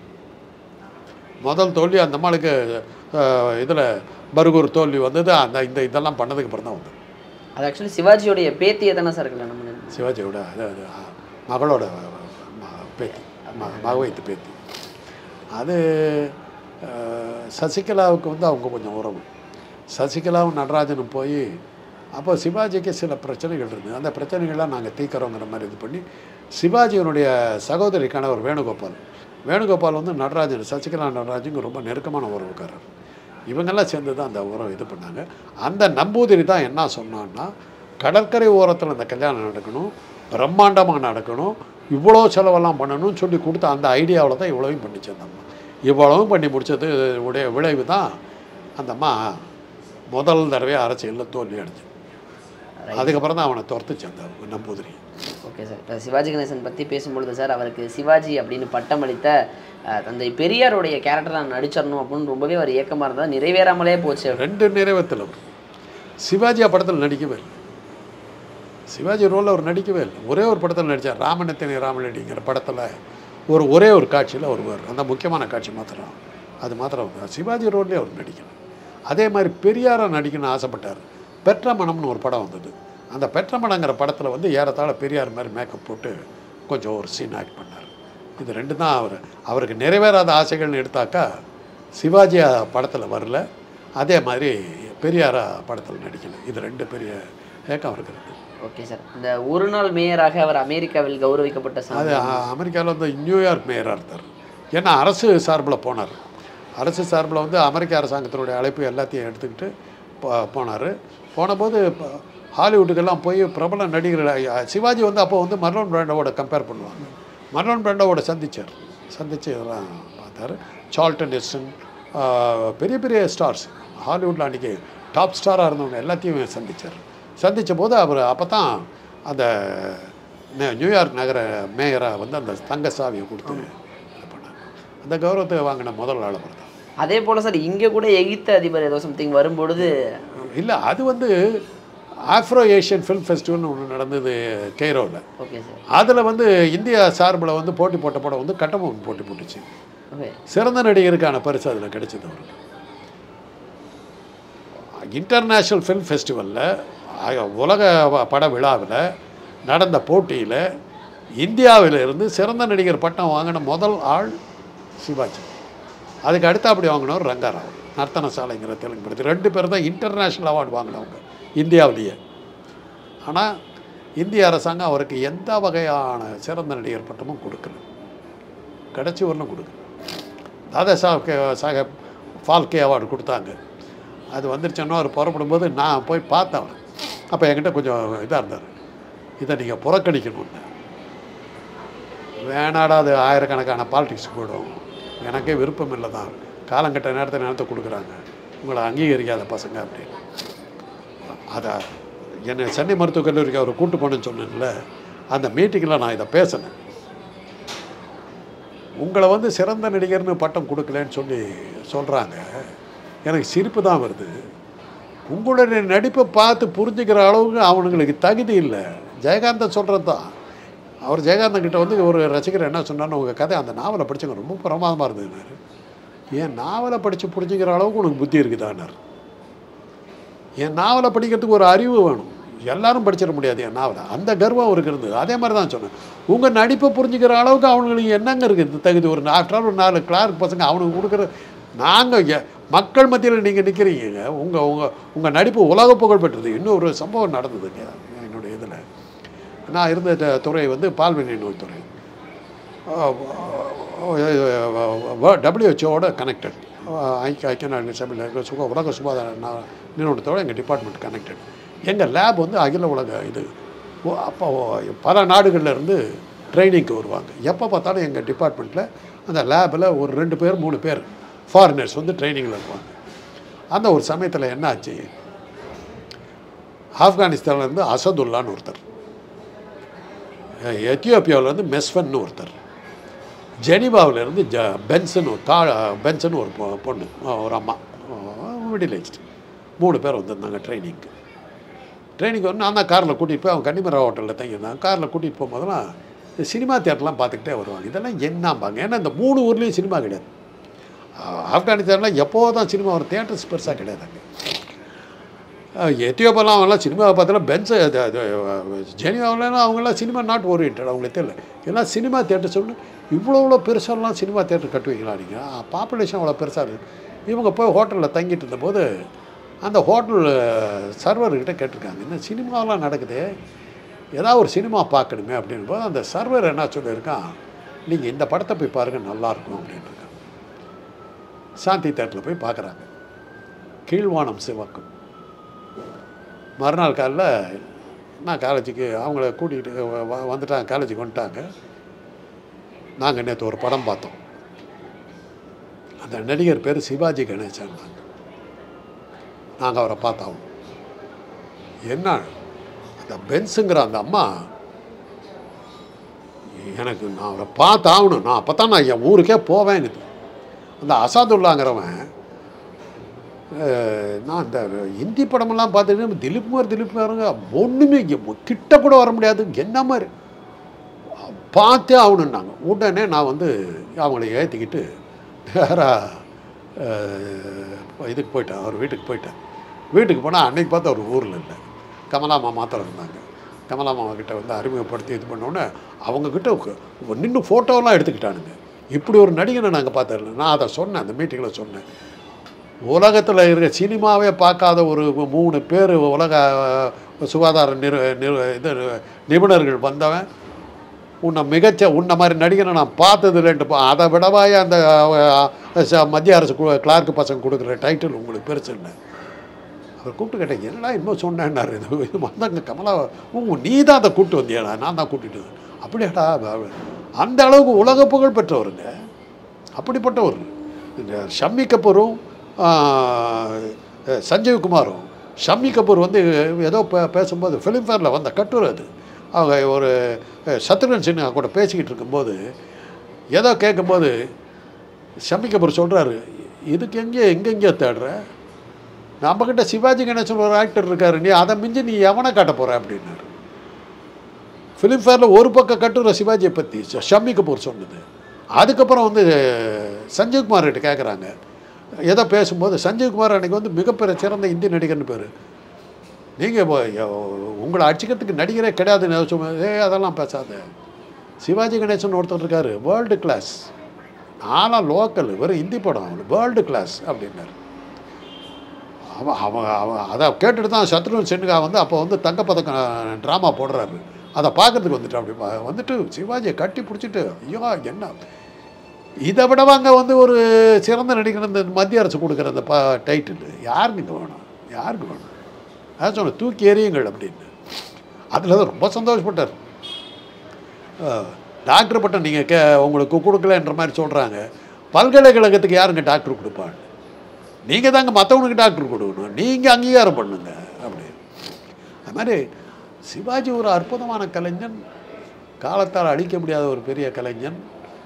முதல் தோல்வி அந்த அம்மாளுக்கு இதில் பர்கூர் தோல்வி வந்தது அந்த இந்த இதெல்லாம் பண்ணதுக்கு அப்புறம் தான் வந்தது அது ஆக்சுவலி சிவாஜியோடைய பேத்தியை தானே சார் கல்யாணம் பண்ணி சிவாஜியோட அது அது மகளோட ம- பேத்தி ம மகவைத்து பேத்தி அது அஹ், சசிகலாவுக்கு வந்து அவங்க கொஞ்சம் உறவு சசிகலாவும் நடராஜனும் போய் அப்போ சிவாஜிக்கு சில பிரச்சனைகள் இருந்தது அந்த பிரச்சனைகள்லாம் நாங்கள் தீர்க்குறோங்கிற மாதிரி இது பண்ணி சிவாஜியினுடைய சகோதரி கணவர் வேணுகோபால் வேணுகோபால் வந்து நடராஜன் சசிகலா நடராஜனுக்கு ரொம்ப நெருக்கமான உறவுக்காரர் இவங்கெல்லாம் சேர்ந்து தான் அந்த உறவு இது பண்ணாங்க அந்த நம்பூதிரி தான் என்ன சொன்னான்னா கடற்கரை ஓரத்தில் அந்த கல்யாணம் நடக்கணும் பிரம்மாண்டமாக நடக்கணும் இவ்வளோ செலவெல்லாம் பண்ணணும்னு சொல்லி கொடுத்த அந்த ஐடியாவில் தான் இவ்வளவையும் பண்ணிச்சு அந்த அம்மா இவ்வளவும் பண்ணி முடிச்சது உடைய விளைவு தான் அந்த அம்மா முதல் தடவை அரசியலில் தோல்வி அடைஞ்சு அதுக்கப்புறம் தான் அவனை துரத்துச்சு அந்த நம்பூதிரி ஓகே சார் இப்போ சிவாஜி கணேசன் பற்றி பேசும்பொழுது சார் அவருக்கு சிவாஜி அப்படின்னு பட்டம் அளித்த அஹ், தந்தை பெரியாருடைய கேரக்டர் நான் நடிச்சிடணும் அப்படின்னு ரொம்பவே ஒரு ஏக்கமாக இருந்தால் நிறைவேறாமலே போச்சு ரெண்டு நிறைவேற்றல் அவர் சிவாஜி படத்தில் நடிக்கவே இல்லை சிவாஜி ரோலில் அவர் நடிக்கவே இல்லை ஒரே ஒரு படத்தில் நடித்தார் ராமனத்தினை ராமலடிங்கிற படத்தில் ஒரு ஒரே ஒரு காட்சியில் வருவார் அந்த முக்கியமான காட்சி மாத்திரம் அது மாத்திரம் வந்தார் சிவாஜி ரோல்லே அவர் நடிக்கல அதே மாதிரி பெரியாரை நடிக்கணும்னு ஆசைப்பட்டார் பெற்ற மனம்னு ஒரு படம் வந்தது அந்த பெற்ற மனங்கிற படத்தில் வந்து ஏறத்தாழ பெரியார் மாதிரி மேக்கப் போட்டு கொஞ்சம் ஒரு சீன் ஆக்ட் பண்ணார் இது ரெண்டு தான் அவர் அவருக்கு நிறைவேறாத ஆசைகள்னு எடுத்தாக்கா சிவாஜி படத்தில் வரல அதே மாதிரி பெரியாரா படத்தில் நடிக்கல இது ரெண்டு பெரிய ஏக்கம் அவருக்கு இருக்குது ஓகே சார் இந்த ஒரு நாள் மேயராக அவர் அமெரிக்காவில் கௌரவிக்கப்பட்ட அது சாமி அமெரிக்காவில் வந்து நியூயார்க் மேயராக இருந்தார் ஏன்னா அரசு சார்பில் போனார் அரசு சார்பில் வந்து அமெரிக்க அரசாங்கத்தினுடைய அழைப்பு எல்லாத்தையும் எடுத்துக்கிட்டு போ- போனார் போனபோது இப்போ ஹாலிவுட்டுக்கெல்லாம் போய் பிரபல நடிகர்கள் அஹ், சிவாஜி வந்து அப்போ வந்து மர்லோன் பிராண்டோட கம்பேர் பண்ணுவாங்க மர்லோன் பிராண்டோட சந்திச்சார் சந்தித்து இதெல்லாம் பார்த்தாரு சால்டன் எஸ்டன் பெரிய பெரிய ஸ்டார்ஸ் ஹாலிவுட்டில் அன்றைக்கி டாப் ஸ்டாராக இருந்தவங்க எல்லாத்தையும் சந்திச்சார் சந்தித்த போது அவர் அப்போ தான் அந்த நெ- நியூயார்க் நகர மேயராக வந்து அந்த தங்க சாவியை கொடுத்து இது பண்ணாங்க அந்த கௌரவத்தை வாங்கின முதல் ஆள் அவர் தான் அதே போல் சார் இங்கே கூட எகிப்து அதிபர் ஏதோ சம்திங் வரும்பொழுது இல்லை அது வந்து ஆஃப்ரோ ஏஷியன் ஃபிலிம் ஃபெஸ்டிவல்னு ஒன்று நடந்தது கெய்ரோவில் ஓகே சார் அதில் வந்து இந்தியா சார்பில் வந்து போட்டி போட்ட படம் வந்து கட்டபொம்மன் போட்டி போட்டுச்சு ஓகே சிறந்த நடிகருக்கான பரிசு அதில் கிடைச்சது அவருக்கு இன்டர்நேஷ்னல் ஃபிலிம் ஃபெஸ்டிவலில் உலக வ- பட விழாவில் நடந்த போட்டியில் இந்தியாவில இருந்து சிறந்த நடிகர் பட்டம் வாங்கின முதல் ஆள் சிவாஜி அதுக்கு அடுத்து அப்படி வாங்கினவர் ரங்காராவ் நர்த்தன சாலைங்கிற தெலுங்கு படத்தில் ரெண்டு பேர் தான் இன்டர்நேஷ்னல் அவார்டு வாங்கினவங்க இந்தியாவிலேயே ஆனால் இந்திய அரசாங்கம் அவருக்கு எந்த வகையான சிறந்த நடிகர் பட்டமும் கொடுக்கல கடைசி வரலும் கொடுக்கல தாதா சாஹே சாஹேப் ஃபால்கே அவார்டு கொடுத்தாங்க அது வந்துருச்சுன்னா அவர் புறப்படும்போது நான் போய் பார்த்தேன் அவர் அப்போ என்கிட்ட கொஞ்சம் இதாக இருந்தார் இதை நீங்கள் புறக்கணிக்கணும்னு வேணாடா அது ஆயிரக்கணக்கான பாலிடிக்ஸ் போயிடும் எனக்கே விருப்பம் இல்லை தான் காலங்கட்ட நேரத்தை நேரத்தை கொடுக்குறாங்க உங்களை அங்கீகரிக்காத பசங்க அப்படின்னு அதை என்னை சென்னை மருத்துவக் கல்லூரிக்கு அவர் கூட்டு போனேன்னு சொன்னேன்ல அந்த மீட்டிங்கில் நான் இதை பேசினேன் உங்களை வந்து சிறந்த நடிகர்னு பட்டம் கொடுக்கலன்னு சொல்லி சொல்கிறாங்க எனக்கு சிரிப்பு தான் வருது உங்களுடைய நடிப்பை பார்த்து புரிஞ்சுக்கிற அளவுக்கு அவனுங்களுக்கு தகுதி இல்லை ஜெயகாந்தன் சொல்கிறது தான் அவர் ஜெயகாந்தன் கிட்ட வந்து ஒரு ரசிகர் என்ன சொன்னார்னு உங்கள் கதை அந்த நாவலை படிச்சுங்க ரொம்ப பிரமாதமாக இருந்ததுனாரு ஏன் நாவலை படித்து புரிஞ்சுக்கிற அளவுக்கு உனக்கு புத்தி இருக்குதானார் என் நாவலை படிக்கிறதுக்கு ஒரு அறிவு வேணும் எல்லாரும் படிச்சிட முடியாது என் நாவலை அந்த கர்வம் அவருக்கு இருந்தது அதே மாதிரி தான் சொன்னேன் உங்கள் நடிப்பை புரிஞ்சுக்கிற அளவுக்கு அவங்களுக்கு என்னங்க இருக்குது தகுதி ஒரு ஆஃப்டர் ஆல் ஒரு நாலு கிளார்க் பசங்க அவனுக்கு கொடுக்குற நாங்கள் மக்கள் மத்தியில் நீங்கள் நிற்கிறீங்க உங்கள் உங்கள் உங்கள் நடிப்பு உலக புகழ் பெற்றது இன்னும் ஒரு சம்பவம் நடந்ததுங்க என்னுடைய இதில் நான் இருந்த த- துறை வந்து பால்வினை நோய் துறை டபிள்யூஹெச்ஓட கனெக்டட் ஐக்கிய ஐக்கிய நாடுகள் சபையில் இருக்கிற சுக உலக சுகாதார நா- நிறுவனத்தோட எங்கள் டிபார்ட்மெண்ட் கனெக்டட் எங்கள் லேப் வந்து அகில உலக இது ஓ, அப்போ பல நாடுகள்ல இருந்து ட்ரைனிங்க்கு வருவாங்க எப்போ பார்த்தாலும் எங்கள் டிபார்ட்மெண்ட்டில் அந்த லேபில் ஒரு ரெண்டு பேர் மூணு பேர் ஃபாரினர்ஸ் வந்து ட்ரைனிங்கில் இருப்பாங்க அந்த ஒரு சமயத்தில் என்ன ஆச்சு ஆப்கானிஸ்தான்ல இருந்து அசதுல்லான்னு ஒருத்தர் எத்தியோப்பியாவில் இருந்து மெஸ்வன்னு ஒருத்தர் ஜெனிவாவில் இருந்து ஜ பென்சன் ஒரு தா பென்சன் ஒரு பொ- பொண்ணு ஒரு அம்மா மிடில் ஏஜ்டு மூணு பேர் வந்திருந்தாங்க ட்ரைனிங்க்கு ட்ரைனிங் வந்து நான் தான் காரில் கூட்டிகிட்டு போய் அவங்க கன்னிமரா ஹோட்டலில் தங்கியிருந்தாங்க காரில் கூட்டிகிட்டு போகும்போதெல்லாம் இந்த சினிமா தியேட்டர்லாம் பார்த்துக்கிட்டே வருவாங்க இதெல்லாம் என்னம்பாங்க ஏன்னா இந்த மூணு ஊர்லேயும் சினிமா கிடையாது ஆ- ஆப்கானிஸ்தானில் எப்போ தான் சினிமா ஒரு தியேட்டர்ஸ் பெருசாக கிடையாதுங்க எத்தியோப்பியெல்லாம் அவங்களாம் சினிமாவை பார்த்தாலும் பென்ஸ் ஜெனிவாவிலாம் அவங்களாம் சினிமா நாட் ஓரியன்ட் அவங்களுக்கு தெரியல எல்லாம் சினிமா தேட்டர் சொல்லு இவ்வளோ இவ்வளோ பெருசாலாம் சினிமா தேட்டர் கட்டுவீங்களா நீங்கள் பாப்புலேஷன் அவ்வளோ பெருசாக இருக்குது இவங்க போய் ஹோட்டலில் தங்கிட்டு இருந்தபோது அந்த ஹோட்டல் சர்வர்கிட்ட கேட்டிருக்காங்க என்ன சினிமாவெலாம் நடக்குது ஏதாவது ஒரு சினிமா பார்க்கணுமே அப்படின்னு போது அந்த சர்வர் என்ன சொல்லியிருக்கான் நீங்கள் இந்த படத்தை போய் பாருங்கள் நல்லாயிருக்கும் அப்படின்னு இருக்கான் சாந்தி தேட்டரில் போய் பார்க்குறாங்க கீழ்வானம் சிவக்கும் மறுநாள் காலைல நான் காலேஜுக்கு அவங்கள கூட்டிகிட்டு வ- வ- வந்துட்டாங்க காலேஜுக்கு வந்துட்டாங்க நாங்கள் நேற்று ஒரு படம் பார்த்தோம் அந்த நடிகர் பேர் சிவாஜி கணேசன் நாங்கள் அவரை பார்த்தோம் என்ன அந்த பென்ஸுங்கிற அந்த அம்மா எனக்கு நான் அவரை பார்த்தாகணும் நான் அப்போ தான் நான் என் ஊருக்கே போவேங்குது அந்த அசாதுல்லாங்கிறவன் அஹ், நான் இந்த ஹிந்தி படமெல்லாம் பார்த்துட்டு திலீப் குமார் திலீப் குமாருங்க ஒன்றுமே இங்கே கிட்ட கூட வர முடியாது என்ன மாதிரி பார்த்தே ஆகணுன்னாங்க உடனே நான் வந்து அவங்கள ஏற்றிக்கிட்டு நேராக இதுக்கு போயிட்டேன் அவர் வீட்டுக்கு போயிட்டேன் வீட்டுக்கு போனால் அன்னைக்கு பார்த்து அவர் ஊரில் இல்லை கமலாமா மாத்திரம் இருந்தாங்க கமலாமாமா கிட்ட வந்து அறிமுகப்படுத்தி இது பண்ணோன்னே அவங்கக்கிட்ட நின்று ஃபோட்டோலாம் எடுத்துக்கிட்டானுங்க இப்படி ஒரு நடிகனை நாங்கள் பார்த்ததில்ல நான் அதை சொன்னேன் அந்த மீட்டிங்கில் சொன்னேன் உலகத்தில் இருக்க சினிமாவே பார்க்காத ஒரு மூணு பேர் உலக அஹ், சுகாதார நிறு நிறு இது நிபுணர்கள் வந்தவன் உன்னை மிகச்ச உன்னை மாதிரி நடிகனை நான் பார்த்தது இல்லைன்ட்டு பா அதை விடவாயே அந்த அஹ், ச- மத்திய அரசு கு- கிளார்க்கு பசங்க கொடுக்குற டைட்டில் உங்களுக்கு பெருசு இல்லை அவர் கூப்பிட்டு கேட்டேன் என்னடா இன்னும் சொன்னேன்னாரு இது இது வந்தாங்க கமலா உங்க நீ தான் அதை கூப்பிட்டு வந்தியாடா நான் தான் கூட்டிட்டு வந்தேன் அப்படியாடா அவ- அந்த அளவுக்கு உலக புகழ் பெற்றவருங்க அப்படிப்பட்டவர் இந்த ஷம்மி கபூரும் ஆஹ், சஞ்சீவ் குமாரும் ஷம்மி கபூர் வந்து ஏதோ பே பேசும்போது ஃபிலிம்ஃபேரில் வந்த கட்டுரை அது அவங்க ஒரு சத்ருகன் சின்ஹா கூட பேசிக்கிட்டு இருக்கும்போது ஏதோ கேட்கும்போது ஷம்மி கபூர் சொல்கிறாரு இதுக்கு எங்கே எங்கெங்கேயோ தேடுற நம்மக்கிட்ட சிவாஜி கணேசன் ஒரு ஆக்டர் இருக்காரு நீ அதை மிஞ்சி நீ எவனை காட்ட போகிற அப்படின்னாரு ஃபிலிம்ஃபேரில் ஒரு பக்கம் கட்டுரை சிவாஜியை பற்றி ஷம்மி கபூர் சொன்னது அதுக்கப்புறம் வந்து சஞ்சய்குமார் கிட்ட கேட்குறாங்க ஏதோ பேசும்போது சஞ்சய்குமார் அன்றைக்கி வந்து மிகப்பெரிய சிறந்த இந்தி நடிகர்னு பேர் நீங்கள் உங்களை அடிச்சுக்கிறதுக்கு நடிகரே கிடையாதுன்னு ஏதோ சொல்லும்போது, ஏய் அதெல்லாம் பேசாத சிவாஜி கணேசன் ஒருத்தர் இருக்கார் வேர்ல்டு கிளாஸ் நானும் லோக்கல் வெறும் ஹிந்தி படம் வேர்ல்டு கிளாஸ் அப்படின்னாரு அவன் அவன் அவன் அதை கேட்டுட்டு தான் சத்ருவன் சென்னுகா வந்து அப்போ வந்து தங்கப்பதக்கம் ட்ராமா போடுறாரு அதை பார்க்கறதுக்கு வந்துட்டு அப்படி பா- வந்துட்டு சிவாஜியை கட்டி பிடிச்சிட்டு ஐயோ என்ன இதை விடவாங்க வந்து ஒரு சிறந்த நடிகர் இந்த மத்திய அரசு கொடுக்குற அந்த ப டைட்டில் யாருக்கு இங்கே வேணும் யாருக்கு வேணும் அதான் சொன்னேன் தூக்கி எறியுங்கள் அப்படின்னு அதில் தான் ரொம்ப சந்தோஷப்பட்டார் அஹ், டாக்டர் பட்டம் நீங்கள் கே உங்களுக்கு கொடுக்கலன்ற மாதிரி சொல்கிறாங்க பல்கலைக்கழகத்துக்கு யாருங்க டாக்டர் கொடுப்பாங்க நீங்கள் தாங்க மற்றவனுக்கு டாக்டர் கொடுக்கணும் நீங்கள் அங்கீகாரம் பண்ணுங்க அப்படி அது மாதிரி சிவாஜி ஒரு அற்புதமான கலைஞன் காலத்தால் அழிக்க முடியாத ஒரு பெரிய கலைஞன்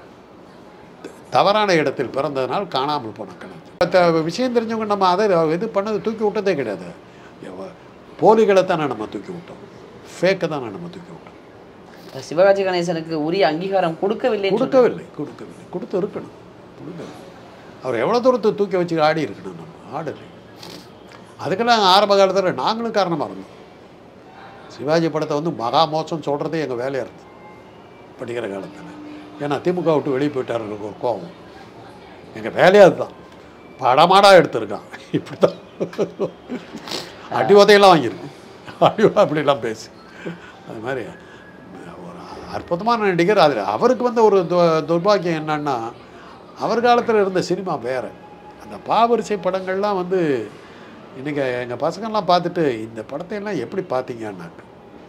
த- தவறான இடத்தில் பிறந்ததனால் காணாமல் போன கலைஞன் த- விஷயம் தெரிஞ்சவங்க நம்ம அதை இது பண்ணது தூக்கி விட்டதே கிடையாது எவ- போலிகளை தானே நம்ம தூக்கி விட்டோம் ஃபேக்கை தானே நம்ம தூக்கி விட்டோம் இப்ப சிவகாஜி கணேசனுக்கு உரிய அங்கீகாரம் கொடுக்கவில்லை கொடுக்கவில்லை கொடுக்கவில்லை கொடுத்து இருக்கணும் கொடுக்கவில்லை அவர் எவ்வளோ தூரத்தை தூக்கி வச்சு ஆடி இருக்கணும் நம்ம ஆடலை அதுக்கெல்லாம் ஆரம்ப காலத்தில் நாங்களும் காரணமாக இருந்தோம் சிவாஜி படத்தை வந்து மகா மோசம் சொல்கிறதே எங்கள் வேலையாக இருந்தது படிக்கிற காலத்தில் ஏன்னா திமுக விட்டு வெளியே போயிட்டார் எனக்கு ஒரு கோபம் எங்கள் வேலையே அதுதான் படமாடாக எடுத்திருக்கான் இப்படி தான் அடி உதையெல்லாம் வாங்கியிருக்கோம் அடி உதை அப்படிலாம் பேசி அது மாதிரி ஒரு அற்புதமான நடிகர் அதில் அவருக்கு வந்த ஒரு து- துர்பாக்கியம் என்னன்னா அவர் காலத்தில் இருந்த சினிமா வேறு அந்த பாவரிசை படங்கள்லாம் வந்து இன்றைக்கி எங்கள் பசங்கள்லாம் பார்த்துட்டு இந்த படத்தையெல்லாம் எப்படி பார்த்தீங்கன்னாக்க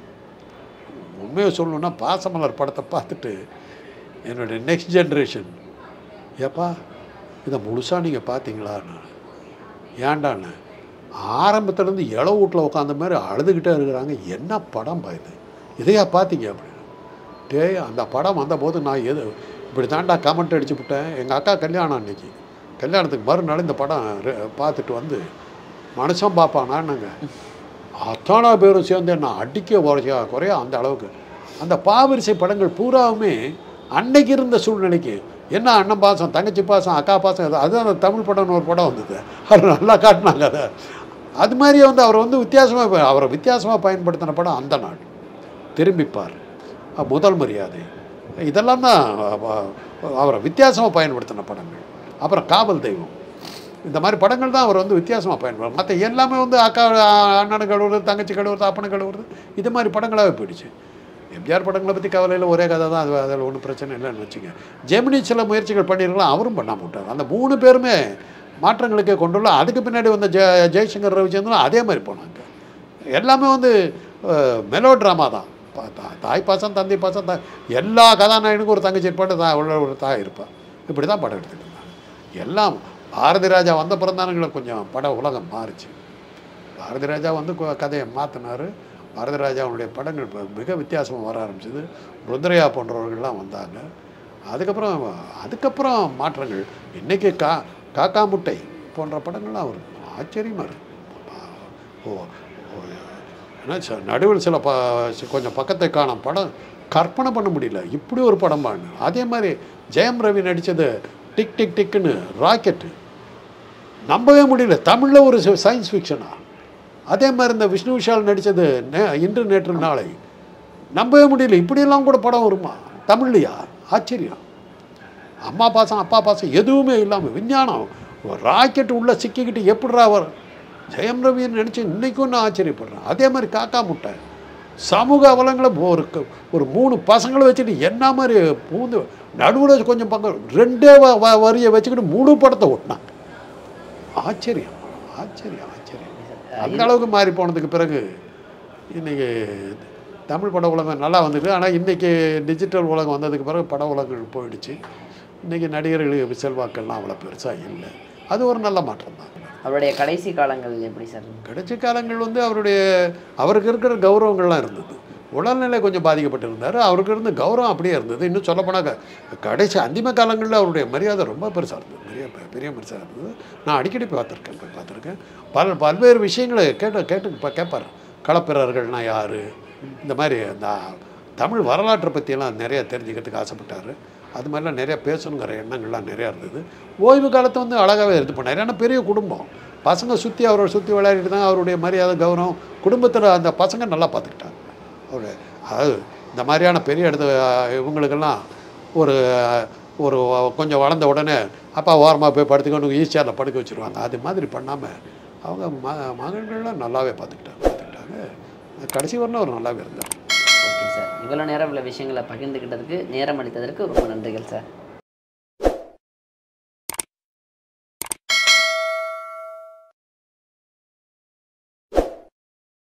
உண்மையை சொல்லணுன்னா பாசமலர் படத்தை பார்த்துட்டு என்னுடைய நெக்ஸ்ட் ஜென்ரேஷன் ஏப்பா இதை முழுசாக நீங்கள் பார்த்தீங்களான்னு ஏன்டான்னு ஆரம்பத்துலேருந்து இள வீட்டில் உட்காந்த மாதிரி அழுதுகிட்டே இருக்கிறாங்க என்ன படம் பா இது இதையா பார்த்தீங்க அப்படின்னு டேய் அந்த படம் வந்தபோது நான் எது இப்படி தாண்டா கமெண்ட் அடிச்சு விட்டேன் எங்கள் அக்கா கல்யாணம் அன்னைக்கு கல்யாணத்துக்கு மறுநாள் இந்த படம் ரெ- பார்த்துட்டு வந்து மனுஷன் பார்ப்பானான்னாங்க அத்தனை பேரும் சேர்ந்து என்ன அடிக்க குறையா குறையா அந்த அளவுக்கு அந்த பாவரிசை படங்கள் பூராவுமே அன்னைக்கு இருந்த சூழ்நிலைக்கு என்ன அண்ணன் பாசம் தங்கச்சி பாசம் அக்கா பாசம் அது அதுதான் அந்த தமிழ் படம்னு ஒரு படம் வந்தது அது நல்லா காட்டினாங்க அதை அது மாதிரி வந்து அவர் வந்து வித்தியாசமாக அவரை வித்தியாசமாக பயன்படுத்தின படம் அந்த நாள் திரும்பிப்பார் அஹ் முதல் மரியாதை இதெல்லாம் தான் அஹ், அவரை வித்தியாசமாக பயன்படுத்தின படங்கள் அப்புறம் காவல் தெய்வம் இந்த மாதிரி படங்கள் தான் அவர் வந்து வித்தியாசமாக பயன்படும் மற்ற எல்லாமே வந்து அக்கா அண்ணனு கழுவுறது தங்கச்சி கழுவுறது அப்பனை கழுவுறது இது மாதிரி படங்களாகவே போயிடுச்சு எம்ஜிஆர் படங்களை பற்றி கவலையில் ஒரே கதை தான் அது அதில் ஒன்றும் பிரச்சனை இல்லைன்னு வச்சுங்க ஜெமினி சில முயற்சிகள் பண்ணியிருக்கலாம் அவரும் பண்ணாம விட்டார் அந்த மூணு பேருமே மாற்றங்களுக்கே கொண்டுள்ள அதுக்கு பின்னாடி வந்த ஜெ ஜெய்சங்கர் ரவிச்சந்திரன் அதே மாதிரி போனாங்க எல்லாமே வந்து மெலோ ட்ராமா தான் பா- தா- தாய் பாசம் தந்தை பாசம் தா எல்லா கதாநாயகனுக்கும் ஒரு தங்கச்சி இருப்பாட்டு தா உள்ள ஒரு தாய் இருப்பாள் இப்படி தான் படம் எடுத்துட்டு இருந்தாங்க எல்லாம் பாரதி ராஜா வந்த பிறந்தானுங்களை கொஞ்சம் பட உலகம் மாறுச்சு பாரதி ராஜா வந்து கு- கதையை மாற்றினார் பாரதி ராஜாவுடைய படங்கள் இப்போ மிக வித்தியாசமாக வர ஆரம்பிச்சது ருத்ரையா போன்றவர்கள்லாம் வந்தாங்க அதுக்கப்புறம் அதுக்கப்புறம் மாற்றங்கள் இன்றைக்கி கா காக்கா முட்டை போன்ற படங்கள்லாம் வரும் ஆச்சரியமாக இருக்கு ஓ ஓ, ஏன்னா ச- நடுவில் சில ப சி- கொஞ்சம் பக்கத்தை காணும் படம் கற்பனை பண்ண முடியல இப்படி ஒரு படம் பாருங்க அதே மாதிரி ஜெயம் ரவி நடித்தது டிக் டிக் டிக்குன்னு ராக்கெட்டு நம்பவே முடியல தமிழில் ஒரு சயின்ஸ் ஃபிக்ஷனா அதே மாதிரி இந்த விஷ்ணு விஷால் நடித்தது நே இன்று நேற்று நாளை நம்பவே முடியல இப்படியெல்லாம் கூட படம் வருமா தமிழ்லையா ஆச்சரியம் அம்மா பாசம் அப்பா பாசம் எதுவுமே இல்லாமல் விஞ்ஞானம் ஒரு ராக்கெட் உள்ளே சிக்கிக்கிட்டு எப்படிடா வரும் ஜெயம் ரவின்னு நினச்சி இன்றைக்கும் நான் ஆச்சரியப்படுறேன் அதே மாதிரி காக்கா முட்டை சமூக அவலங்களை ஒரு க- ஒரு மூணு பசங்களை வச்சுட்டு என்ன மாதிரி பூந்து நடுவில் கொஞ்சம் பக்கம் ரெண்டே வ வ- வரியை வச்சுக்கிட்டு முழு படத்தை ஓட்டினாங்க ஆச்சரியம் ஆச்சரியம் ஆச்சரியம் அந்த அளவுக்கு மாறி போனதுக்கு பிறகு இன்றைக்கி தமிழ் பட உலகம் நல்லா வந்தது ஆனால் இன்றைக்கி டிஜிட்டல் உலகம் வந்ததுக்கு பிறகு பட உலகங்கள் போயிடுச்சு இன்றைக்கி நடிகர்களுக்கு செல்வாக்கெல்லாம் அவ்வளோ பெருசாக இல்லை அது ஒரு நல்ல மாற்றம் தான் அவருடைய கடைசி காலங்கள் எப்படி சார் கடைசி காலங்கள் வந்து அவருடைய அவருக்கு இருக்கிற கௌரவங்கள்லாம் இருந்தது உடல்நிலை கொஞ்சம் பாதிக்கப்பட்டிருந்தார் அவருக்கு இருந்த கௌரவம் அப்படியே இருந்தது இன்னும் சொல்லப்போனால் கடைசி அந்திம காலங்களில் அவருடைய மரியாதை ரொம்ப பெருசாக இருந்தது பெரிய பெரிய பெருசாக இருந்தது நான் அடிக்கடி பார்த்துருக்கேன் போய் பார்த்துருக்கேன் பல பல்வேறு விஷயங்களை கேட்டு கேட்டு இப்போ கேட்பார் களப்பிரர்கள்னா யார் இந்த மாதிரி இந்த தமிழ் வரலாற்றை பற்றியெல்லாம் நிறைய தெரிஞ்சுக்கிறதுக்கு ஆசைப்பட்டார் அது மாதிரிலாம் நிறைய பேசணுங்கிற எண்ணங்கள்லாம் நிறையா இருந்தது ஓய்வு காலத்தை வந்து அழகாகவே இது பண்ணார் ஏன்னா பெரிய குடும்பம் பசங்க சுற்றி அவரை சுற்றி விளையாடிட்டு தான் அவருடைய மரியாதை கௌரவம் குடும்பத்தில் அந்த பசங்க நல்லா பார்த்துக்கிட்டாங்க அவரு அதாவது இந்த மாதிரியான பெரிய இடத்து இவங்களுக்கெல்லாம் ஒரு ஒரு கொஞ்சம் வளர்ந்த உடனே அப்பா ஓரமாக போய் படுத்துக்கணும் ஈஸியாக படுக்க வச்சுருவாங்க அது மாதிரி பண்ணாமல் அவங்க ம மகன்கள்லாம் நல்லாவே பார்த்துக்கிட்டாங்க பார்த்துக்கிட்டாங்க கடைசி வரணும் அவர் நல்லாவே இருந்தார் ஓகே சார் இவ்வளோ நேரம் இவ்வளோ விஷயங்களை பகிர்ந்துக்கிட்டதுக்கு நேரம் அளித்ததற்கு ரொம்ப நன்றிகள் சார்